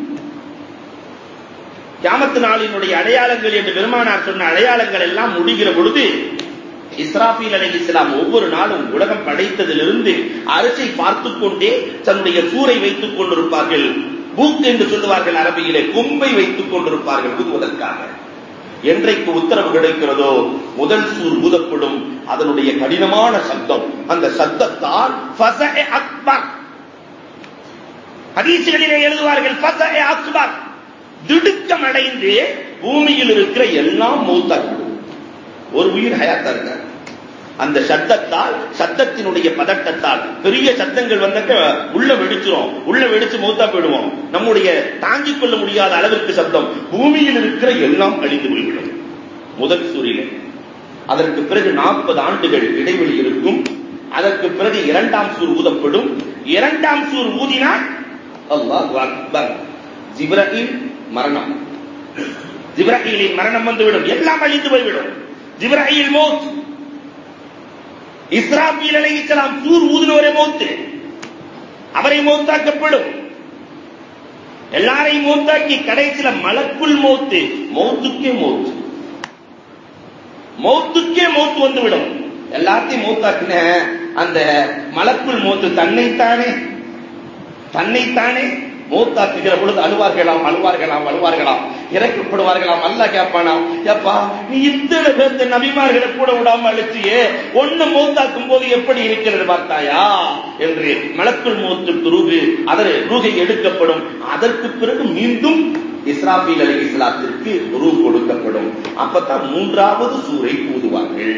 கியாமத்து நாளினுடைய அடையாளங்கள் என்று பெருமானார் சொன்ன அடையாளங்கள் எல்லாம் முடிகிற பொழுது இஸ்ராபீல் அலை இஸ்லாம் ஒவ்வொரு நாளும் உலகம் படைத்ததிலிருந்து அரசை பார்த்துக் கொண்டே தன்னுடைய சூரை வைத்துக் கொண்டிருப்பார்கள் பூக் என்று சொல்லுவார்கள் அரபியிலே கொம்பை வைத்துக் கொண்டிருப்பார்கள் ஊதுவதற்காக என்றைக்கு உத்தரவு கிடைக்கிறதோ முதல் சூர் ஊதப்படும் அதனுடைய கடினமான சத்தம் அந்த சத்தத்தால் ஃபஸஅ அக்பர் ஹதீசுகளிலே எழுதுவார்கள் ஃபஸஅ அக்பர் திடுக்கம் அடைந்து பூமியில் இருக்கிற எல்லாம் மௌத்தாகிவிடும் ஒரு உயிர் ஹயாத்தா இருக்கார் அந்த சத்தத்தால் சத்தத்தினுடைய பதட்டத்தால் பெரிய சத்தங்கள் வந்தக்க உள்ள வெடிச்சிரும் உள்ள வெடிச்சு மௌத்தா போயிடுவோம் நம்முடைய தாங்கிக் கொள்ள முடியாத அளவிற்கு சத்தம் பூமியில் இருக்கிற எல்லாம் அழிந்து போய்விடும் முதல் சூரியனை அதற்கு பிறகு நாற்பது ஆண்டுகள் இடைவெளி இருக்கும் அதற்கு பிறகு இரண்டாம் சூர் ஊதப்படும் இரண்டாம் சூர் ஊதினால் அல்லாஹ் அக்பர் ஜிப்ரஹீல் மரணம் ஜிப்ரஹீலின் மரணம் வந்துவிடும் எல்லாம் அழிந்து போய்விடும் ஜிப்ரஹீல் மௌத் இஸ்ராபீல் அலைஹிஸ்ஸலாம் சூர் ஊதினவரே மௌத்து அவரை மௌத்தாக்கப்படும் எல்லாரையும் மௌத்தாக்கி கடைசியில மலக்குள் மௌத்து மௌத்துக்கே மௌத்து மௌத்துக்கே மௌத்து வந்துவிடும் எல்லாத்தையும் மௌத்தாக்குன அந்த மலக்குள் மௌத்து தன்னைத்தானே தன்னைத்தானே மூத்தாக்குகிற பொழுது அழுவார்களாம் அழுவார்களாம் அழுவார்களாம் இறக்கப்படுவார்களாம் அல்ல கேட்பானாம் ஏப்பா நீ இத்தனை பேர்த்த நபிமார்களை கூட விடாம அழிச்சியே ஒண்ணு மூத்தாக்கும் போது எப்படி இருக்கிறது பார்த்தாயா என்று மலக்குள் மூத்து துருகு அதர் ரூகை எடுக்கப்படும் அதற்கு பிறகு மீண்டும் இஸ்ராபீல் அலி இஸ்லாத்திற்கு ரூ கொடுக்கப்படும் அப்பதான் மூன்றாவது சூரை ஊதுவார்கள்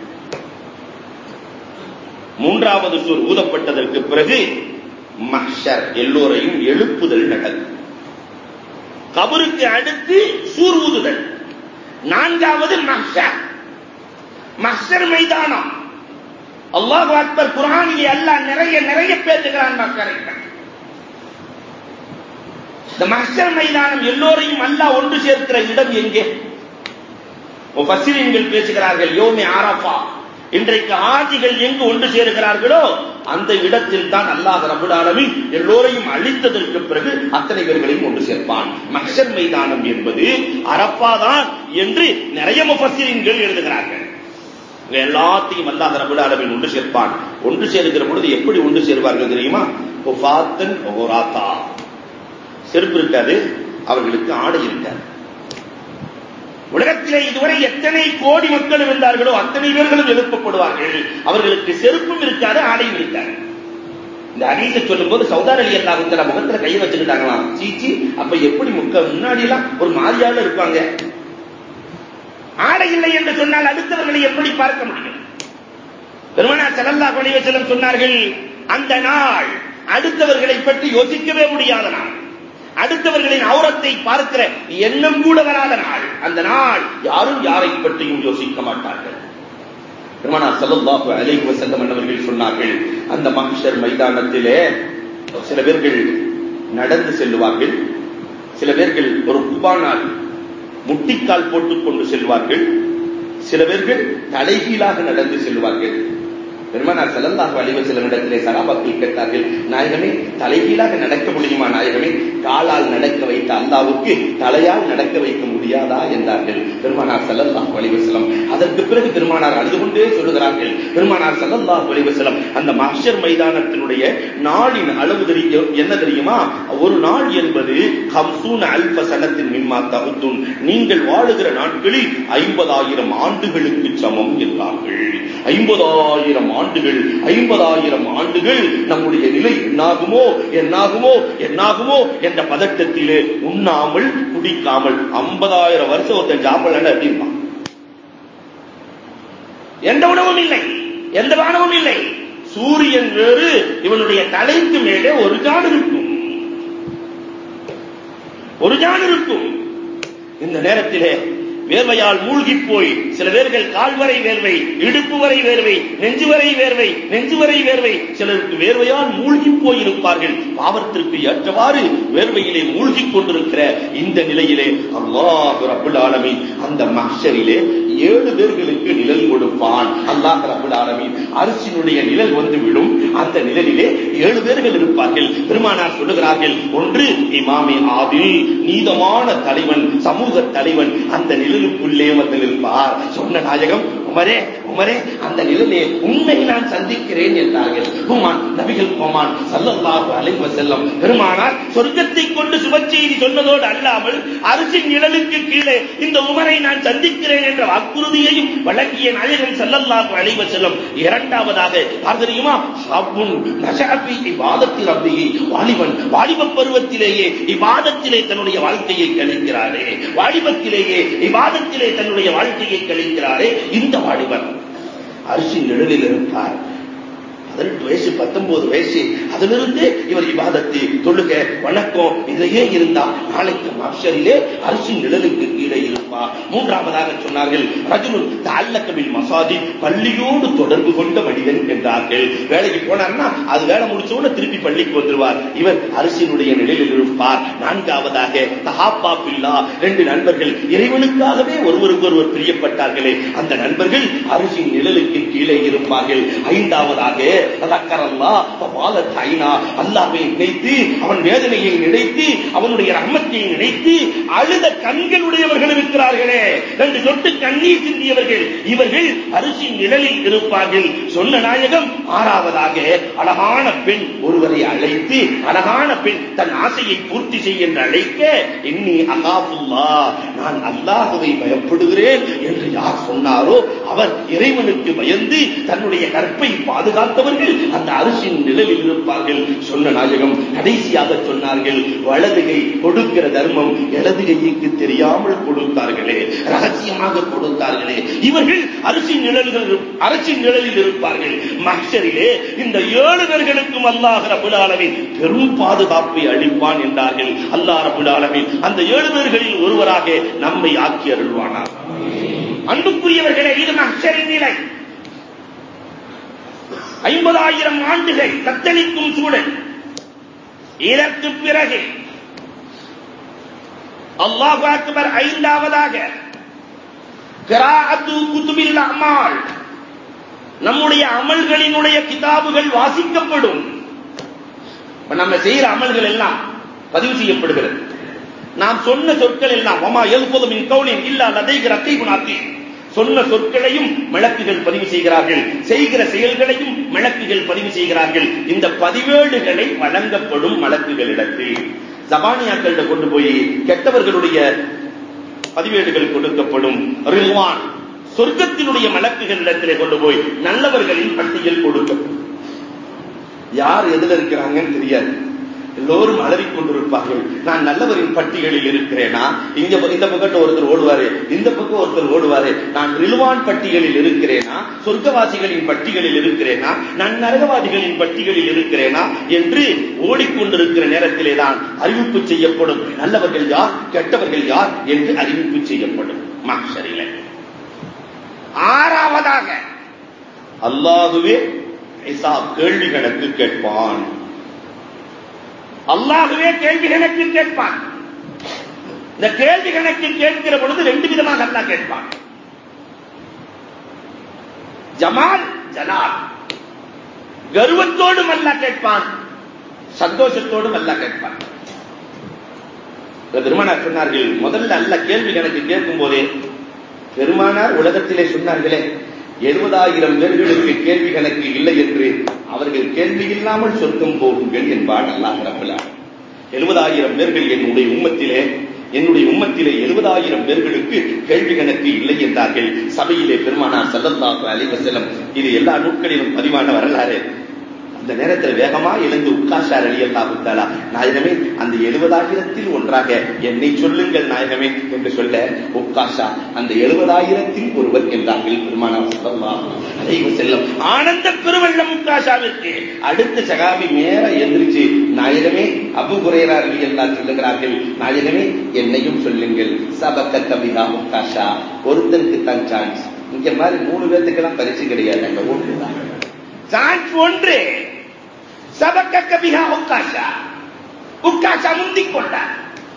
மூன்றாவது சூர் ஊதப்பட்டதற்கு பிறகு மஹ்ஷர் எல்லோரையும் எழுப்புதல் நடக்கும் கபருக்கு அடுத்து சூர் ஊதுதல் நான்காவது மஹ்ஷர் மஹ்ஷர் மைதானம் அல்லாஹ் அக்பர் குரானிலே அல்லாஹ் நிறைய நிறைய பேசுகிறான் மக்களை இந்த மஹ்ஷர் மைதானம் எல்லோரையும் அல்லாஹ் ஒன்று சேர்க்கிற இடம் எங்கே முஃபஸ்ஸிரீன்கள் பேசுகிறார்கள் யோமி ஆரஃபா இன்றைக்கு ஆதிகள் எங்கு ஒன்று சேருகிறார்களோ அந்த இடத்தில் தான் அல்லாஹ் ரபுல் ஆலமீன் எல்லோரையும் அழித்ததற்கு பிறகு அத்தனை பேர்களையும் ஒன்று சேர்ப்பான் மஹ்ஷர் மைதானம் என்பது அரப்பா தான் என்று நிறைய முஃபஸ்ஸிரீன்கள் எழுதுகிறார்கள் இங்க எல்லாத்தையும் அல்லாஹ் ரபுல் ஆலமீன் ஒன்று சேர்ப்பான் ஒன்று சேருகிற பொழுது எப்படி ஒன்று சேருவார்கள் தெரியுமா ஒஃபாத்தன் ஒஹோராத்தா செருப்பு இருக்காது அவர்களுக்கு ஆடை இருக்காது உலகத்திலே இதுவரை எத்தனை கோடி மக்கள் இருந்தார்களோ அத்தனை பேர்களும் எழுப்பப்படுவார்கள் அவர்களுக்கு செருப்பும் இருக்காது ஆடையும் இருக்காது இந்த அடியில சொல்லும் போது சௌதார் அலி அல்லாஹுத்தல முகத்துல கையை வச்சுக்கிட்டாங்களாம் சீச்சி அப்ப எப்படி முக்க முன்னாடி எல்லாம் ஒரு மாதிரியாக இருப்பாங்க ஆடை இல்லை என்று சொன்னால் அடுத்தவர்களை எப்படி பார்க்க முடியும் பெருமனா செல்லல்லா கொலைவ செல்லம் சொன்னார்கள் அந்த நாள் அடுத்தவர்களை பற்றி யோசிக்கவே முடியாத நாள் அடுத்தவர்களின் அவுரத்தை பார்க்கிற எண்ணம் கூட வராத நாள் அந்த நாள் யாரும் யாரை பற்றியும் யோசிக்க மாட்டார்கள் பெருமானார் ஸல்லல்லாஹு அலைஹி வஸல்லம் அவர்கள் சொன்னார்கள் அந்த மஹ்ஷர் மைதானத்திலே சில பேர்கள் நடந்து செல்வார்கள் சில பேர்கள் ஒரு குபானால் முட்டிக்கால் போட்டுக் கொண்டு செல்வார்கள் சில பேர்கள் தலைகீழாக நடந்து செல்வார்கள் பெருமானார் ஸல்லல்லாஹு அலைஹி வஸல்லம் இடத்திலே சகாபாக்கள் கேட்டார்கள் நாயகமே தலைகீழாக நடக்க முடியுமா நாயகமே காலால் நடக்க வைத்த அல்லாவுக்கு தலையால் நடக்க வைக்க முடியாதா என்றார்கள் பெருமானார் ஸல்லல்லாஹு அலைஹி வஸல்லம் அதற்கு பிறகு பெருமானார் அழுது கொண்டே சொல்லுகிறார்கள் பெருமானார் ஸல்லல்லாஹு அலைஹி வஸல்லம் அந்த மஹ்ஷர் மைதானத்தினுடைய நாளின் அளவு தெரியும் என்ன தெரியுமா ஒரு நாள் என்பது ஹம்சூன் அல்ப சனத்தின் மிம்மா தகுத்துன் நீங்கள் வாழுகிற நாட்களில் ஐம்பதாயிரம் ஆண்டுகளுக்கு சமம் என்றார்கள் ஐம்பதாயிரம் ஆண்டுகள் ஐம்பதாயிரம் ஆண்டுகள் நம்முடைய நிலை என்னாகுமோ என்னாகுமோ என்னாகுமோ என்ற பதட்டத்திலே உண்ணாமல் குடிக்காமல் ஐம்பதாயிரம் வருஷம் ஒருத்தன் சாப்பிடல அப்படிமா எந்த உணவும் இல்லை எந்த வானமும் இல்லை சூரியன் வேறு இவனுடைய தலைக்கு மேலே ஒரு ஜான் இருக்கும் ஒரு ஜான் இருக்கும் இந்த நேரத்திலே வேர்வையால் மூழ்கி போய் சில பேர்கள் கால் வரை வேர்வை இடுப்பு வரை வேர்வை நெஞ்சு வரை வேர்வை நெஞ்சு வரை வேர்வை சிலருக்கு வேர்வையால் மூழ்கி போயிருப்பார்கள் பாவத்திற்கு ஏற்றவாறு வேர்வையிலே மூழ்கி கொண்டிருக்கிற இந்த நிலையிலே அல்லாஹ் ரபுல் ஆலமீன் அந்த மஹ்ஷரிலே ஏழு பேர்களுக்கு நிழல் கொடுப்பான் அல்லாஹ் ரபுல் ஆலமீன் அரசினுடைய நிழல் வந்து விடும் அந்த நிழலிலே ஏழு பேர்கள் இருப்பார்கள் பெருமானார் சொல்லுகிறார்கள் ஒன்று இமாமி ஆதில் நீதமான தலைவன் சமூக தலைவன் அந்த நிழலுக்குள்ளே வந்து நிற்பார் சொன்ன நாயகம் உமரே உமரே அந்த நிழலே உண்மை நான் சந்திக்கிறேன் என்றார்கள் உமான் நபிகள் கோமான் சல்லல்லாஹு அலைஹி வஸல்லம் பெருமானார் சொர்க்கத்தை கொண்டு சுபச்செய்தி சொன்னதோடு அல்லாமல் அரசின் நிழலுக்கு கீழே இந்த உமரை நான் சந்திக்கிறேன் என்ற வாக்குறுதியையும் வழங்கிய நாயகன் சல்லல்லாஹு அலைஹி வஸல்லம் இரண்டாவதாக யார் தெரியுமா ஷாபுன் நஷாபி இபாதத்தில் ரப்பிஹி வாலிபன் வாலிப பருவத்திலேயே இபாதத்திலே தன்னுடைய வாழ்க்கையை கழிக்கிறாரே வாலிபத்திலேயே இபாதத்திலே தன்னுடைய வாழ்க்கையை கழிக்கிறாரே இந்த வாலிபன் அரிசி நிழலில் இருப்பார் பதினெட்டு வயசு பத்தொன்பது வயசு அதிலிருந்து இவர் இபாதத்தை தொழுக வணக்கம் இதையே இருந்தா நாளைக்கு மாஷரிலே அரிசி நிழலுக்கு கீழே இருப்பார் மூன்றாவதாக சொன்னார்கள் ரஜுலுன் தால்லக்கபில் மசாதி பள்ளியோடு தொடர்பு கொண்ட மனிதன் என்றார்கள் வேலைக்கு போனார்னா அது வேலை முடிச்ச உடனே திருப்பி பள்ளிக்கு வந்துருவார் இவர் அரிசியினுடைய நிழலில் இருப்பார் நான்காவதாக தஹாப்பா பில்லா ரெண்டு நண்பர்கள் இறைவனுக்காகவே ஒருவருக்கு ஒருவர் பிரியப்பட்டார்களே அந்த நண்பர்கள் அரிசியின் நிழலுக்கு கீழே இருப்பார்கள் ஐந்தாவதாக அல்லாவை நினைத்து அவன் வேதனையை நினைத்து அவனுடைய ரஹ்மத்தை நினைத்து அழுத கண்களுடையவர்கள் இருக்கிறார்களே ரெண்டு சொட்டு கண்ணீர் சிந்தியவர்கள் இவர்கள் அரிசி நிழலில் இருப்பார்கள் சொன்ன நாயகம் ஆறாவதாக அழகான பெண் ஒருவரை அழைத்து அழகான பெண் தன் ஆசையை பூர்த்தி செய்ய என்று அழைக்க இன்னி அகாபுல்லா நான் அல்லாஹுவை பயப்படுகிறேன் என்று யார் சொன்னாரோ அவர் இறைவனுக்கு பயந்து தன்னுடைய கற்பை பாதுகாத்தவர்கள் அந்த அரிசியின் நிழலில் இருப்பார்கள் சொன்ன நாயகம் கடைசியாக சொன்னார்கள் வலதுகை கொடுக்கிற தர்மம் இடது கைக்கு தெரியாமல் கொடுத்தார்களே ரகசியமாக கொடுத்தார்களே இவர்கள் அரிசி நிழல்கள் அரிசி நிழலில் இருப்பார்கள் மஹ்ஷரிலே இந்த ஏழு பேர்களுக்கும் அல்லாஹ் ரபுல் ஆலமீன் பெரும் பாதுகாப்பை அளிப்பான் என்றார்கள் அல்லாஹ் ரபுல் ஆலமீன் அந்த ஏழு பேர்களில் ஒருவராக நம்மை ஆக்கி அருள்வானார் அன்புக்குரியவர்களே இது மஹ்ஷரின் நிலை ஐம்பதாயிரம் ஆண்டுகள் தத்தளிக்கும் சூழல் இதற்கு பிறகு அல்லாஹு அக்பர் ஐந்தாவதாக கிராஅத்து குதுபில் அமால் நம்முடைய அமல்களினுடைய கிதாபுகள் வாசிக்கப்படும் இப்ப நம்ம செய்யற அமல்கள் எல்லாம் பதிவு செய்யப்படுகிறது நாம் சொன்ன சொற்கள் எல்லாம் அம்மா எழுப்பது மின் கவுலின் இல்லா லதைகிற அத்தை சொன்ன சொற்களையும் மலக்குகள் பதிவு செய்கிறார்கள் செய்கிற செயல்களையும் மலக்குகள் பதிவு செய்கிறார்கள் இந்த பதிவேடுகளை வழங்கப்படும் மலக்குகளிடத்தில் ஜபானியாக்கள்கிட்ட கொண்டு போய் கெட்டவர்களுடைய பதிவேடுகள் கொடுக்கப்படும் ரில்வான் சொர்க்கத்தினுடைய மலக்குகளிடத்திலே கொண்டு போய் நல்லவர்களின் பட்டியல் கொடுக்கப்படும் யார் எதுல இருக்கிறாங்கன்னு தெரியாது எல்லோரும் அலறிக் கொண்டிருப்பார்கள் நான் நல்லவரின் பட்டியலில் இருக்கிறேனா இங்க இந்த பக்கத்து ஒருத்தர் ஓடுவாரு இந்த பக்கம் ஒருத்தர் ஓடுவாரு நான் ரிலுவான் பட்டியலில் இருக்கிறேனா சொர்க்கவாசிகளின் பட்டியலில் இருக்கிறேனா நான் நரகவாதிகளின் பட்டியலில் இருக்கிறேனா என்று ஓடிக்கொண்டிருக்கிற நேரத்திலே தான் அறிவிப்பு செய்யப்படும் நல்லவர்கள் யார் கெட்டவர்கள் யார் என்று அறிவிப்பு செய்யப்படும் மாஷரில ஆறாவதாக அல்லாஹுவே ஹிசாப் கேள்வி கணக்கு கேட்பான் அல்லாஹுவே கேள்வி கணக்கு கேட்பான் இந்த கேள்வி கணக்கு கேட்கிற பொழுது ரெண்டு விதமாக அல்லாஹ் கேட்பான் ஜமால் ஜலால் கர்வத்தோடும் அல்லாஹ் கேட்பான் சந்தோஷத்தோடும் அல்லாஹ் கேட்பான் பெருமானார் சொன்னார்கள் முதல்ல அல்ல கேள்வி கணக்கு கேட்கும் போதே பெருமானார் உலகத்திலே சொன்னார்களே எழுபதாயிரம் பேர்களுக்கு கேள்வி கணக்கு இல்லை என்று அவர்கள் கேள்வி இல்லாமல் சொர்க்கம் போகுங்கள் என்பான் அல்லாஹ் ரப்பலான் எழுபதாயிரம் பேர்கள் என்னுடைய உம்மத்திலே என்னுடைய உம்மத்திலே எழுபதாயிரம் பேர்களுக்கு கேள்வி கணக்கு இல்லை என்றார்கள் சபையிலே பெருமானார் செல்லல்லாஹு அலைஹி வஸல்லம் இது எல்லா நூட்களிலும் பதிவான வரலாறு அந்த நேரத்தில் வேகமா எழுந்து உட்காஷார் அலி அல்லாஹு தாலா நாயகமே அந்த எழுபதாயிரத்தில் ஒன்றாக என்னை சொல்லுங்கள் நாயகமே என்று சொல்ல உட்காஷா அந்த எழுபதாயிரத்தில் ஒருவர் என்றார்கள் பெருமானார் ஸல்லல்லாஹு அலைஹி வஸல்லம் ஆனந்த பெருவெள்ளம் உட்காஷாவிற்கு அடுத்த சகாபி மேல எந்திரிச்சு நாயகமே அபு குரேரா அலி அல்லாஹ் சொல்லுகிறார்கள் நாயகமே என்னையும் சொல்லுங்கள் சபக்க கபிகா உட்காஷா ஒருத்தருக்கு தான் சான்ஸ் இங்க மாதிரி மூணு பேர்த்துக்கெல்லாம் பரிசு கிடையாது அங்க ஒன்றுதான் சான்ஸ் ஒன்று சபக்க கபிகா உக்காஷா உக்காஷா முந்திக் கொண்டார்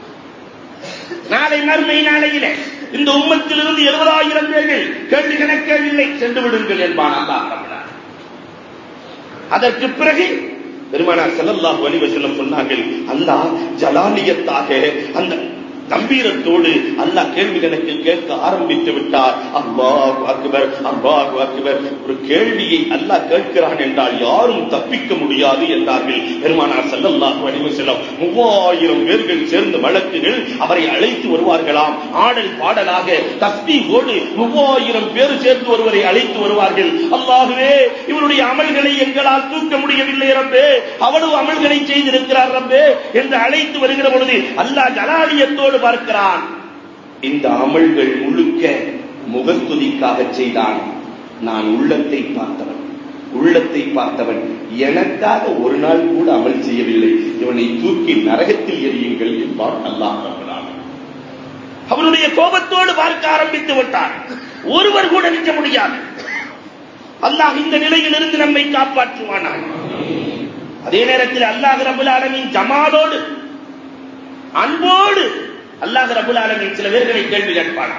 நாளை மறுமை நாளையிலே இந்த உம்மத்திலிருந்து எழுபதாயிரம் பேர்கள் கேள்வி கணக்கேவில்லை சென்று விடுங்கள் என்பான் அல்லாஹ் ரப்பலான். அதற்கு பிறகு பெருமானார் ஸல்லல்லாஹு அலைஹி வஸல்லம் சொன்னார்கள் அல்லாஹ் ஜலாலியத்தாக அந்த கம்பீரத்தோடு அல்லாஹ் கேள்வி கணக்கு கேட்க ஆரம்பித்து விட்டார் அல்லாஹ் அக்பர் அல்லாஹ் அக்பர் ஒரு கேள்வியை அல்லாஹ் கேட்கிறான் என்றால் யாரும் தப்பிக்க முடியாது என்றார்கள் பெருமானார் ஸல்லல்லாஹு அலைஹி வஸல்லம் மூவாயிரம் பேர்கள் சேர்ந்த வழக்குகள் அவரை அழைத்து வருவார்களாம் ஆடல் பாடலாக தஸ்பீகோடு மூவாயிரம் பேர் சேர்ந்து ஒருவரை அழைத்து வருவார்கள் அல்லாஹுவே இவருடைய அமல்களை எங்களால் தூக்க முடியவில்லை ரப்பே அவ்வளவு அமல்களை செய்திருக்கிறார் ரப்பே என்று அழைத்து வருகிற பொழுது அல்லாஹ் ஜலாலியத்தோடு பார்க்கிறான் இந்த அமல்கள் முழுக்க முகஸ்துதிக்காக செய்தான் நான் உள்ளத்தை பார்த்தவன் உள்ளத்தை பார்த்தவன் எனக்காக ஒரு நாள் கூட அமல் செய்யவில்லை இவனை தூக்கி நரகத்தில் எரியுங்கள் என்பான் அல்லாஹ் ரப்பலான் அவனுடைய கோபத்தோடு பார்க்க ஆரம்பித்து விட்டான் ஒருவர் கூட நிற்க முடியாது அல்லாஹ் இந்த நிலையிலிருந்து நம்மை காப்பாற்றுவானான் அதே நேரத்தில் அல்லாஹ் ரபுல் ஆலமின் ஜமாலோடு அன்போடு அல்லாஹ் ரபுல் ஆலமின் சில பேர்களை கேள்வி கேட்பானா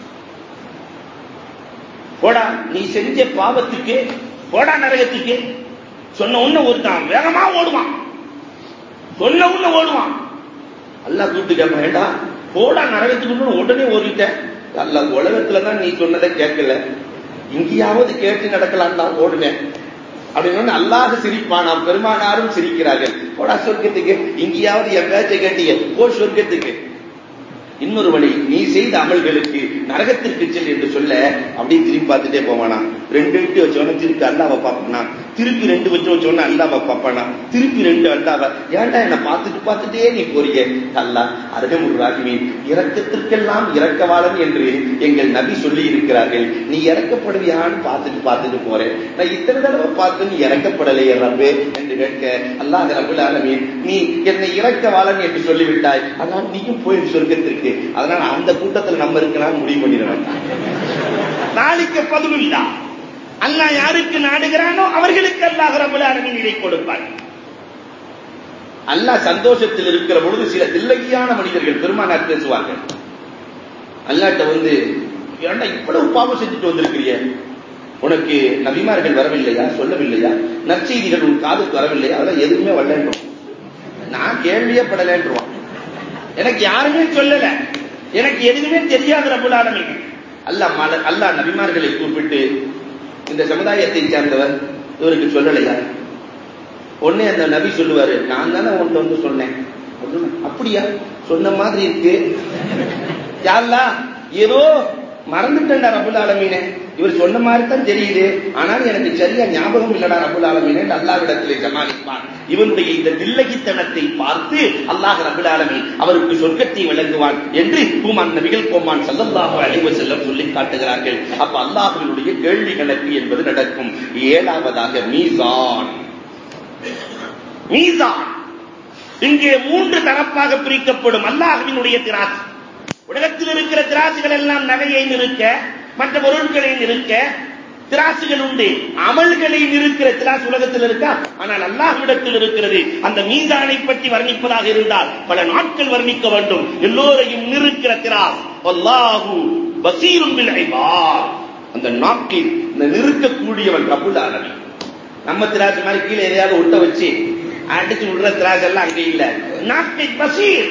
போடா நீ செஞ்ச பாவத்துக்கு போடா நரகத்துக்கு சொன்ன உன்ன ஒருத்தான் வேகமா ஓடுவான் சொன்ன உன்ன ஓடுவான் அல்லாஹ் கூப்பிட்டு கேட்ப வேண்டாம் போடா நரகத்துக்கு உடனே ஓடிட்டேன் அல்ல உலகத்துல தான் நீ சொன்னதை கேட்கல இங்கேயாவது கேட்டு நடக்கலாம் தான் ஓடுவேன் அப்படின்னு அல்லாஹ் சிரிப்பான் நாம் பெருமானாரும் சிரிக்கிறார்கள் போடா சொர்க்கத்துக்கு இங்கேயாவது என் பேச்சை கேட்டீங்க போ சொர்க்கத்துக்கு இன்னொரு வழி நீ செய்த அமல்களுக்கு நரகத்திற்கு செல் என்று சொல்ல அப்படியே திரும்பி பார்த்துட்டே போவானா ரெண்டு எட்டு வச்சவன திருப்பி அல்லாவை பார்ப்பானா திருப்பி ரெண்டு வச்சு வச்சவன அல்லாவை பார்ப்பானா திருப்பி ரெண்டு அல்லாவ ஏன்டா என்ன பார்த்துட்டு பார்த்துட்டே நீ போறீங்க அல்லா அருகமுரு ராகிமீன் இறக்கத்திற்கெல்லாம் இறக்கவாளன் என்று எங்கள் நபி சொல்லி இருக்கிறார்கள் நீ இறக்கப்படுவியான்னு பார்த்துட்டு பார்த்துட்டு போறேன் நான் இத்தனை தடவை பார்த்து நீ இறக்கப்படலையே ரப்பே என்று கேட்க அல்லாஹ் ரபுல் ஆலமீன் நீ என்னை இறக்கவாளன் என்று சொல்லிவிட்டாய் அதனால் நீயும் போய் சொர்க்கத்திற்கு அதனால அந்த கூட்டத்தில் நம்ம இருக்கலாம் முடிவு பண்ணிடுவேன் நாளைக்கு பதிலுள்ளா அல்லாஹ் யாருக்கு நாடுகிறானோ அவர்களுக்கு அல்லாஹ் ரபுல் ஆலமீன் இதை கொடுப்பார் அல்லாஹ் சந்தோஷத்தில் இருக்கிற பொழுது சில தில்லகியான மனிதர்கள் பெருமானார் பேசுவார்கள் அல்லாட்ட வந்து ஏன்டா இவ்வளவு பாவம் செஞ்சுட்டு வந்திருக்கிறிய உனக்கு நபிமார்கள் வரவில்லையா சொல்லவில்லையா நற்செய்திகள் உன் காதுக்கு வரவில்லையா அதெல்லாம் எதுவுமே வரலன்றோம் நான் கேள்வியே படலன்றுவான் எனக்கு யாருமே சொல்லல எனக்கு எதுவுமே தெரியாத ரபுல் ஆலமீன் அல்லாஹ் மல அல்லாஹ் நபிமார்களை கூப்பிட்டு இந்த சமுதாயத்தை சேர்ந்தவர் இவருக்கு சொல்லலையா உடனே அந்த நபி சொல்லுவாரு நான் தானே உன்ட்ட வந்து சொன்னேன் அப்படின்னு, அப்படியா சொன்ன மாதிரி இருக்கு யாருலா ஏதோ மறந்துட்டேன்டா ரபுல் ஆலமீனே இவர் சொன்ன மாதிரி தான் தெரியுது ஆனால் எனக்கு சரியா ஞாபகம் இல்லடா ரபுல் ஆலமீனே அல்லாவிடத்திலே சமாளிப்பான் இவனுடைய இந்த தில்லகித்தனத்தை பார்த்து அல்லாஹ் ரபுல் ஆலமீன் அவருக்கு சொர்க்கத்தை வழங்குவான் என்று பூமான் நபிகள் கோமான் சல்லல்லாஹு அலைஹி வஸல்லம் சொல்லி காட்டுகிறார்கள் அப்ப அல்லாஹ்வினுடைய கேள்வி கணக்கு என்பது நடக்கும் ஏழாவதாக மீசான் மீசான் இங்கே மூன்று தரப்பாக பிரிக்கப்படும் அல்லாஹ்வினுடைய திராசு உலகத்தில் இருக்கிற திராசுகள் எல்லாம் நகையை நிறுக்க மற்ற பொருட்களை நிறுக்க திராசுகள் உண்டு அமல்களை நிறுக்கிற திராசு உலகத்தில் இருக்கா ஆனால் அல்லாஹ்விடத்தில் இருக்கிறது அந்த மீசானை பற்றி வர்ணிப்பதாக இருந்தால் பல நாட்கள் வர்ணிக்க வேண்டும் எல்லோரையும் நிறுக்கிற திராஸ் அல்லாஹு பசீரும் பில் இபாத் அந்த நாக்கில் இந்த நிறுக்கக்கூடியவன் ரப்புல் ஆலமீன் நம்ம திராசு மாதிரி கீழே எதையாவது ஒட்ட வச்சு அடிச்சு விடுற திராசு எல்லாம் அங்கே இல்ல நாக்கை பசீர்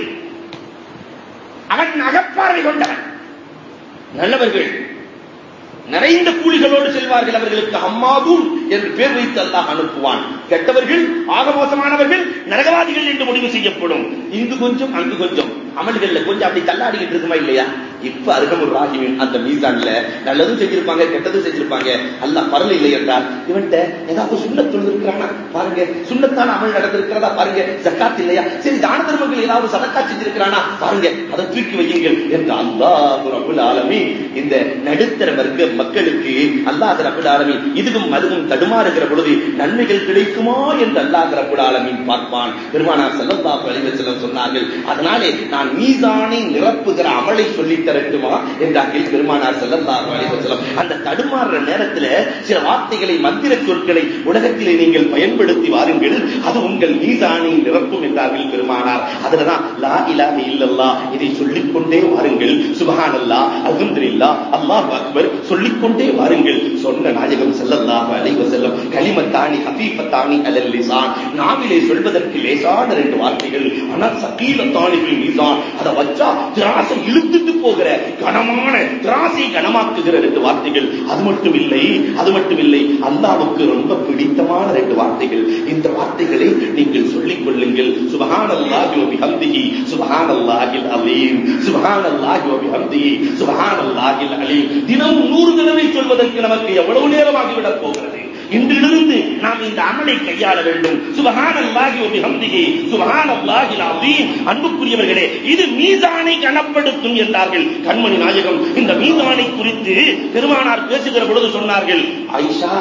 அவன் அகப்பார்வை கொண்டவன் நல்லவர்கள் நிறைந்த கூலிகளோடு செல்வார்கள் அவர்களுக்கு அம்மாதும் என்று பேர் வைத்து அல்லாஹ் அனுப்புவான் கெட்டவர்கள் ஆக மோசமானவர்கள் நரகவாதிகள் என்று முடிவு செய்யப்படும் இங்கு கொஞ்சம் அங்கு கொஞ்சம் அமல்கள்ல கொஞ்சம் அப்படி தள்ளாடிக்கிட்டு இருக்குமா இல்லையா இப்ப அருகமுர் ராகிமின் அந்த மீசான்ல நல்லதும் செஞ்சிருப்பாங்க கெட்டதும் செஞ்சிருப்பாங்க அல்லாஹ் பரல இல்லை என்றால் இவன்ட்ட ஏதாவது சுண்ணத் தொழுதிருக்கிறானா பாருங்க சுண்ணத்தான அமல் நடந்திருக்கிறதா பாருங்க ஜக்காத் இல்லையா சரி தான தர்மங்கள் ஏதாவது சதக்கா செஞ்சிருக்கிறானா பாருங்க அதை தூக்கி வையுங்கள் என்று அல்லாஹ் ரபுல் ஆலமி இந்த நடுத்தர வர்க்க மக்களுக்கு அல்லாஹ் ரபுல் ஆலமி இதுவும் அதுவும் தடுமாறுகிற பொழுது நன்மைகள் கிடைக்குமா என்று அல்லாஹ் ரபுல் ஆலமீன் பார்ப்பான் பெருமானார் ஸல்லல்லாஹு அலைஹி வஸல்லம் சொன்னார்கள் அதனாலே நான் மீசானை நிரப்புகிற அமலை சொல்லித் தரட்டுமா என்றார்கள் பெருமானார் ஸல்லல்லாஹு அலைஹி வஸல்லம் அந்த தடுமாறுற நேரத்துல சில வார்த்தைகளை மந்திர சொற்களை உலகத்திலே நீங்கள் பயன்படுத்தி வாருங்கள் அது உங்கள் மீசானை நிரப்பும் என்றார்கள் பெருமானார் அதுலதான் லா இலாஹ இல்லல்லாஹ் இதை சொல்லிக்கொண்டே வாருங்கள் சுபஹானல்லாஹ் அல்ஹம்துலில்லாஹ் அல்லாஹ் அக்பர் சொல்லிக்கொண்டே வாருங்கள் சொன்ன நாயகம் ஸல்லல்லாஹு அலைஹி வஸல்லம் கலிமத்தானி ஹஃபீஃபத்தானி அலல் லிசான் நாவிலே சொல்வதற்கு லேசான ரெண்டு வார்த்தைகள் ஆனால் சகீலத்தானி பில் மீசான் அதை வச்சா திராசை இழுத்துட்டு போகிற கனமான திராசை கனமாக்குகிற ரெண்டு வார்த்தைகள் அது மட்டும் இல்லை அது மட்டும் இல்லை அல்லாஹ்வுக்கு ரொம்ப பிடித்தமான ரெண்டு வார்த்தைகள் இந்த வார்த்தைகளை நீங்கள் சொல்லிக் கொள்ளுங்கள் சுபஹானல்லாஹி வ பிஹம்திஹி சுபஹானல்லாஹில் அலீம் சுபஹானல்லாஹி வ பிஹம்திஹி சுபஹானல்லாஹில் அலீம் தினமும் நூறு தடவை சொல்வதற்கு நமக்கு எவ்வளவு நேரமாகிவிடப் போகிறது இன்றிலிருந்து நாம் இந்த அமலை கையாள வேண்டும் சுபஹானல்லாஹி வ பிஹம்திஹி சுபஹானல்லாஹில் அலீம் அன்புக்குரியவர்களே இது மீசானை கனப்படுத்தும் என்றார்கள் கண்மணி நாயகம் இந்த மீசானை குறித்து பெருமானார் பேசுகிற பொழுது சொன்னார்கள் ஆயிஷா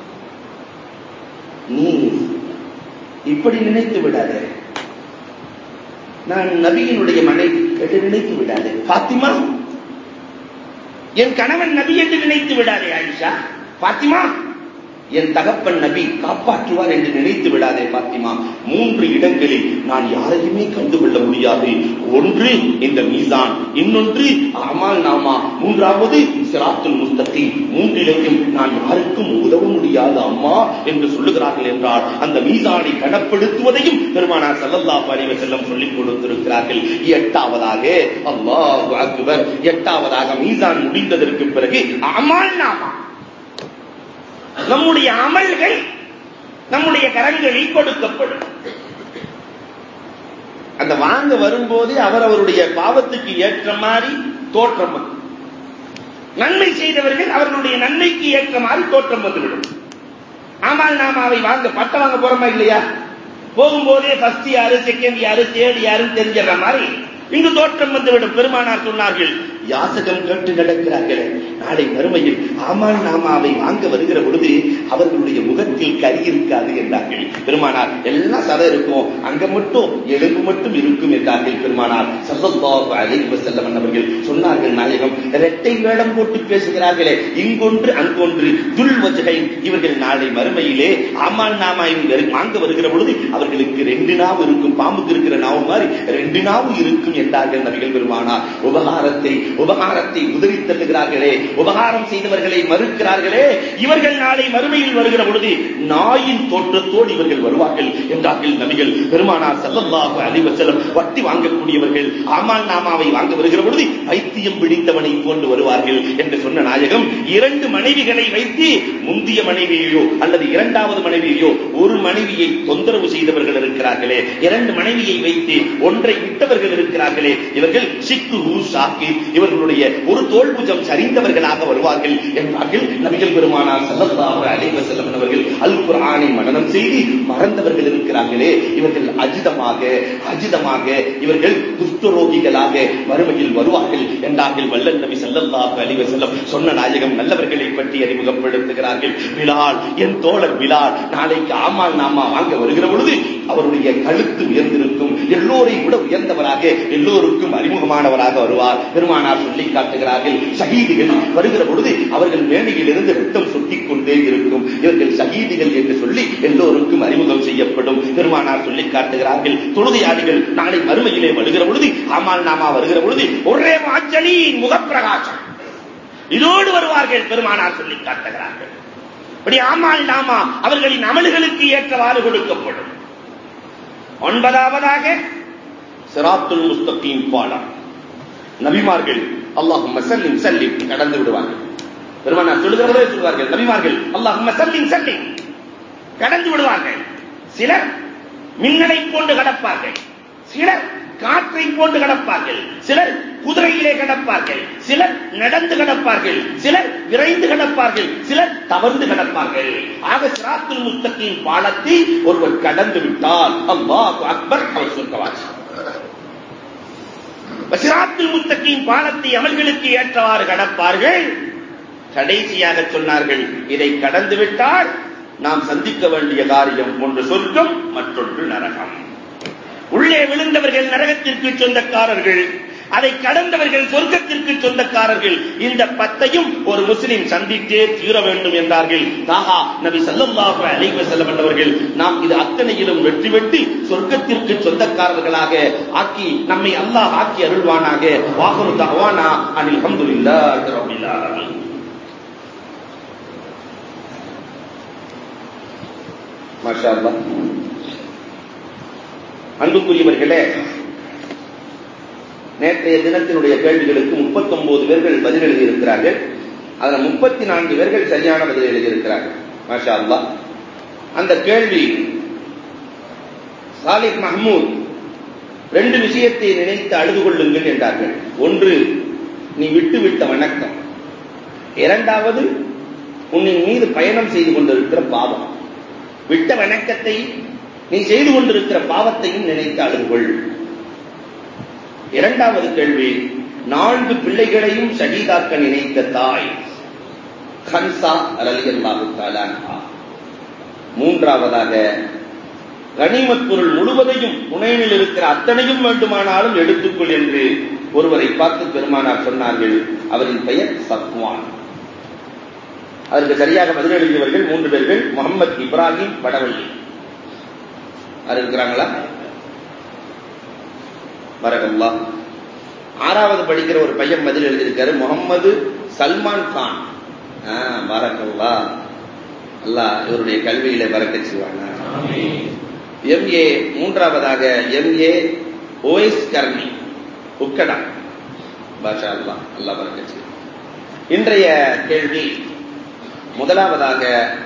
நீ இப்படி நினைத்து விடாதே நான் நபியினுடைய மனைவி என்று நினைத்து விடாதே பாத்திமா என் கணவன் நபி என்று நினைத்து விடாதே ஆயிஷா பாத்திமா என் தகப்பன் நபி காப்பாற்றுவார் என்று நினைத்து விடாதே பாத்திமா மூன்று இடங்களில் நான் யாரையுமே கண்டுகொள்ள முடியாது ஒன்று இந்த மீசான் இன்னொன்று அமால் நாமா மூன்றாவது சிராத்துல் முஸ்தகி மூன்றிலையும் நான் யாருக்கும் உதவ முடியாது அம்மா என்று சொல்லுகிறார்கள் என்றால் அந்த மீசானை கனப்படுத்துவதையும் பெருமானார் ஸல்லல்லாஹு அலைஹி வஸல்லம் சொல்லிக் கொடுத்திருக்கிறார்கள் எட்டாவதாக அல்லாஹ் அக்பர் எட்டாவதாக மீசான் முடிந்ததற்கு பிறகு அமால் நாமா நம்முடைய அமல்கள் நம்முடைய கரங்களில் கொடுக்கப்படும் அந்த வாங்க வரும்போது அவர் அவருடைய பாவத்துக்கு ஏற்ற மாதிரி தோற்றம் வந்து நன்மை செய்தவர்கள் அவர்களுடைய நன்மைக்கு ஏற்ற மாதிரி தோற்றம் வந்துவிடும் ஆனால் நாம் அவை வாங்க பட்டம் வாங்க போறோமா இல்லையா போகும்போதே ஃபர்ஸ்ட் யாரு செகண்ட் யாரு தேர்ட் யாருன்னு தெரிஞ்சிடற மாதிரி இங்கு தோற்றம் வந்துவிடும் பெருமானார் சொன்னார்கள் யாசகம் கேட்டு நடக்கிறார்களே நாளை மறுமையில் ஆமான் நாமாவை வாங்க வருகிற பொழுது அவர்களுடைய முகத்தில் கறி இருக்காது என்றார்கள் பெருமானார் எல்லாம் சதை இருக்கும் அங்க மட்டும் எலும்பு மட்டும் இருக்கும் என்றார்கள் பெருமானார் சல்லல்லாஹு அலைஹி வஸல்லம் அவர்கள் சொன்னார்கள் நாயகம் இரட்டை வேடம் போட்டு பேசுகிறார்களே இங்கொன்று அங்கொன்று துல் வஜகை இவர்கள் நாளை மறுமையிலே ஆமான் நாமாவை வாங்க வருகிற பொழுது அவர்களுக்கு ரெண்டு நாவு இருக்கும் பாம்புக்கு இருக்கிற நாவு மாதிரி ரெண்டு நாவு இருக்கும் என்றார்கள் நபிகள் பெருமானார் உபகாரத்தை உபகாரத்தை உதறி தள்ளுகிறார்களே உபகாரம் செய்தவர்களை மறுக்கிறார்களே இவர்கள் நாளை மறுமையில் வருகிற பொழுது நாயின் தோற்றத்தோடு இவர்கள் வருவார்கள் என்றார்கள் நபிகள் பெருமானார் ஸல்லல்லாஹு அலைஹி வஸல்லம் வட்டி வாங்கக்கூடியவர்கள் ஆமான் நாமாவை வாங்க வருகிற பொழுது பைத்தியம் பிடித்தவனை போன்று வருவார்கள் என்று சொன்ன நாயகம் இரண்டு மனைவிகளை வைத்து முந்திய மனைவியையோ அல்லது இரண்டாவது மனைவியையோ ஒரு மனைவியை தொந்தரவு செய்தவர்கள் இருக்கிறார்களே இரண்டு மனைவியை வைத்து ஒன்றை விட்டவர்கள் இருக்கிறார்களே இவர்கள் சிக்கு ஷாக்கி இவர்களுடைய ஒரு தோல்புஜம் சரிந்தவர்களாக வருவார்கள் என்றார்கள் நபிகள் பெருமானார் ஸல்லல்லாஹு அலைஹி வஸல்லம் அவர்கள் அல் குர்ஆனை மனனம் செய்து மறந்தவர்கள் இருக்கிறார்களே இவர்கள் அஜிதமாக அஜிதமாக இவர்கள் குஷ்டரோகிகளாக வறுமையில் வருவார்கள் என்றார்கள் வல்லல் நபி ஸல்லல்லாஹு அலைஹி வஸல்லம் சொன்ன நாயகம் நல்லவர்களை பற்றி அறிமுகப்படுத்துகிறார்கள் பிலால் என் தோழர் பிலால் நாளைக்கு ஆமால் நாமா வாங்க வருகிற பொழுது அவருடைய கழுத்து உயர்ந்திருக்கும் எல்லோரை விட உயர்ந்தவராக எல்லோருக்கும் அறிமுகமானவராக வருவார் பெருமானார் சொல்லி காட்டுகிறார்கள் ஷஹீதுகள் வருகிற பொழுது அவர்கள் மேனியில் இருந்து ரத்தம் சொட்டிக் கொண்டே இருக்கும் இவர்கள் ஷஹீதுகள் என்று சொல்லி எல்லோருக்கும் அறிமுகம் செய்யப்படும் பெருமானார் சொல்லி காட்டுகிறார்கள் தொழுகையாளிகள் நாளை மறுமையிலே வருகிற பொழுது ஆமால் நாமா வருகிற பொழுது ஒரே மாச்சலி முகப்பிரகாசம் இதோடு வருவார்கள் பெருமானார் சொல்லி காட்டுகிறார்கள் இப்படி ஆமால் நாமா அவர்களின் அமல்களுக்கு ஏற்றவாறு கொடுக்கப்படும் ஒன்பதாவதாக சிராத்துல் முஸ்தகீம் பாலம் நபிமார்கள் அல்லாஹும் சல்லிம் சல்லிம் கடந்து விடுவார்கள் பெருமானார் சொல்லுகிறவர்களே சொல்வார்கள் நபிமார்கள் அல்லாஹும் சல்லிம் சல்லிம் கடந்து விடுவார்கள் சிலர் மின்னலை கொண்டு கடப்பார்கள் சிலர் காற்றை போன்று கடப்பார்கள் சிலர் குதிரையிலே கடப்பார்கள் சிலர் நடந்து கடப்பார்கள் சிலர் விரைந்து கடப்பார்கள் சிலர் தவறுந்து கடப்பார்கள் ஆக சிராத்துல் முஸ்தகின் பாலத்தை ஒருவர் கடந்து விட்டால் அல்லாஹ் அக்பர் அவர் சொல்லுவார் சிராத்துல் முஸ்தகின் பாலத்தை அமல்களுக்கு ஏற்றவாறு கடப்பார்கள் கடைசியாக சொன்னார்கள் இதை கடந்து விட்டால் நாம் சந்திக்க வேண்டிய காரியம் ஒன்று சொர்க்கம் மற்றொன்று நரகம் உள்ளே விழுந்தவர்கள் நரகத்திற்கு சொந்தக்காரர்கள் அதை கடந்தவர்கள் சொர்க்கத்திற்கு சொந்தக்காரர்கள் இந்த பத்தையும் ஒரு முஸ்லிம் சந்தித்தே தீர வேண்டும் என்றார்கள் தாகா நபி சல்லல்லாஹு அலைஹி வஸல்லம் என்றவர்கள் நாம் இது அத்தனையிலும் வெற்றி வெட்டி சொர்க்கத்திற்கு சொந்தக்காரர்களாக ஆக்கி நம்மை அல்லாஹ் ஆக்கி அருள்வானாக வாஹரு தஹ்வானா அனில் ஹம்துலில்லாஹி ரப்பில் ஆலமீன் மாஷா அல்லாஹ் அன்புக்குரியவர்களே நேற்றைய தினத்தினுடைய கேள்விகளுக்கு முப்பத்தொன்பது பேர்கள் பதில் எழுதியிருக்கிறார்கள் அதுல முப்பத்தி நான்கு பேர்கள் சரியான பதில் எழுதியிருக்கிறார்கள் மாஷா அல்லா அந்த கேள்வி சாலிக் மஹமூத் ரெண்டு விஷயத்தை நினைத்து அழுது கொள்ளுங்கள் என்றார்கள் ஒன்று நீ விட்டுவிட்ட வணக்கம் இரண்டாவது உன்னின் மீது பயணம் செய்து கொண்டிருக்கிற பாவம் விட்ட வணக்கத்தை நீ செய்து கொண்டிருக்கிற பாவத்தையும் நினைத்து அழுதுகொள் இரண்டாவது கேள்வி நான்கு பிள்ளைகளையும் ஷகீதாக்க நினைத்த தாய் ஹன்சா ரலியல்லாஹு தஆலா மூன்றாவதாக கனிமத் பொருள் முழுவதையும் புனையில் இருக்கிற அத்தனையும் வேண்டுமானாலும் எடுத்துக்கொள் என்று ஒருவரை பார்த்து பெருமானார் சொன்னார்கள் அவரின் பெயர் சத்வான் அதற்கு சரியாக பதில் எழுதியவர்கள் மூன்று பேர்கள் முகமது இப்ராஹிம் வடவள்ளி அது இருக்கிறாங்களா வரகல்லா ஆறாவது படிக்கிற ஒரு பையன் பதில் எழுதியிருக்காரு முகமது சல்மான் கான் வரகல்லா அல்லா இவருடைய கல்வியில வரக்க செய்வாங்க எம்ஏ மூன்றாவதாக எம்ஏ ஓஎஸ் கர்ணி உக்கடா பாஷா அல்லா அல்லா வரக்க செய்வாங்க இன்றைய கேள்வி முதலாவதாக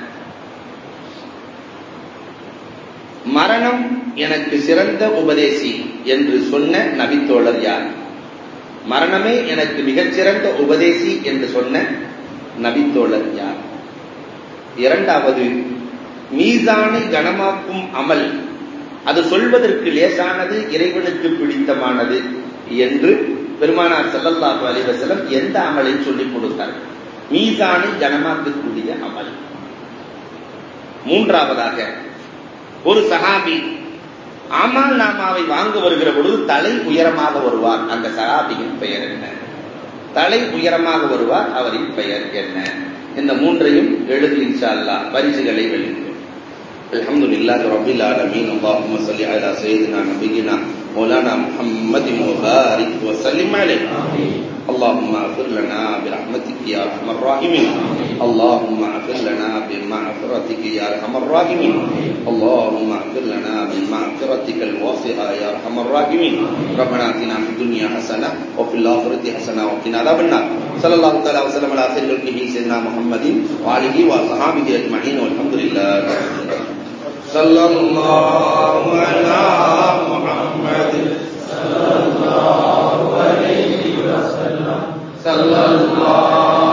மரணம் எனக்கு சிறந்த உபதேசி என்று சொன்ன நபித்தோழர் யார் மரணமே எனக்கு மிகச்சிறந்த உபதேசி என்று சொன்ன நபித்தோழர் யார் இரண்டாவது மீசானை கனமாக்கும் அமல் அது சொல்வதற்கு லேசானது இறைவனுக்கு பிடித்தமானது என்று பெருமானார் செல்லல்லாஹு அலிவசலம் எந்த அமலை சொல்லிக் கொடுத்தார் மீசானை கனமாக்கக்கூடிய அமல் மூன்றாவதாக ஒரு சஹாபி அமால் நாமாவை வாங்க வருகிற பொழுது தலை உயரமாக வருவார் அந்த சஹாபியின் பெயர் என்ன தலை உயரமாக வருவார் அவரின் பெயர் என்ன இந்த மூன்றையும் எழுதி இன்ஷா அல்லா பரிசுகளை வெளியிட்டு الحمد لله رب العالمين اللهم صل على سيدنا نبينا مولانا محمد وبارك وسلم عليه اللهم اغفر لنا برحمتك يا ارحم الراحمين اللهم اغفر لنا بمغفرتك يا ارحم الراحمين اللهم اغفر لنا بمغفرتك الواسعه يا ارحم الراحمين ربنا اتنا في الدنيا حسنه وفي الاخره حسنه وقنا عذاب النار صلى الله تعالى وسلم على خير خلقه سيدنا محمد وآله وصحابه اجمعين والحمد لله صلى الله على محمد صلى الله عليه وسلم صلى الله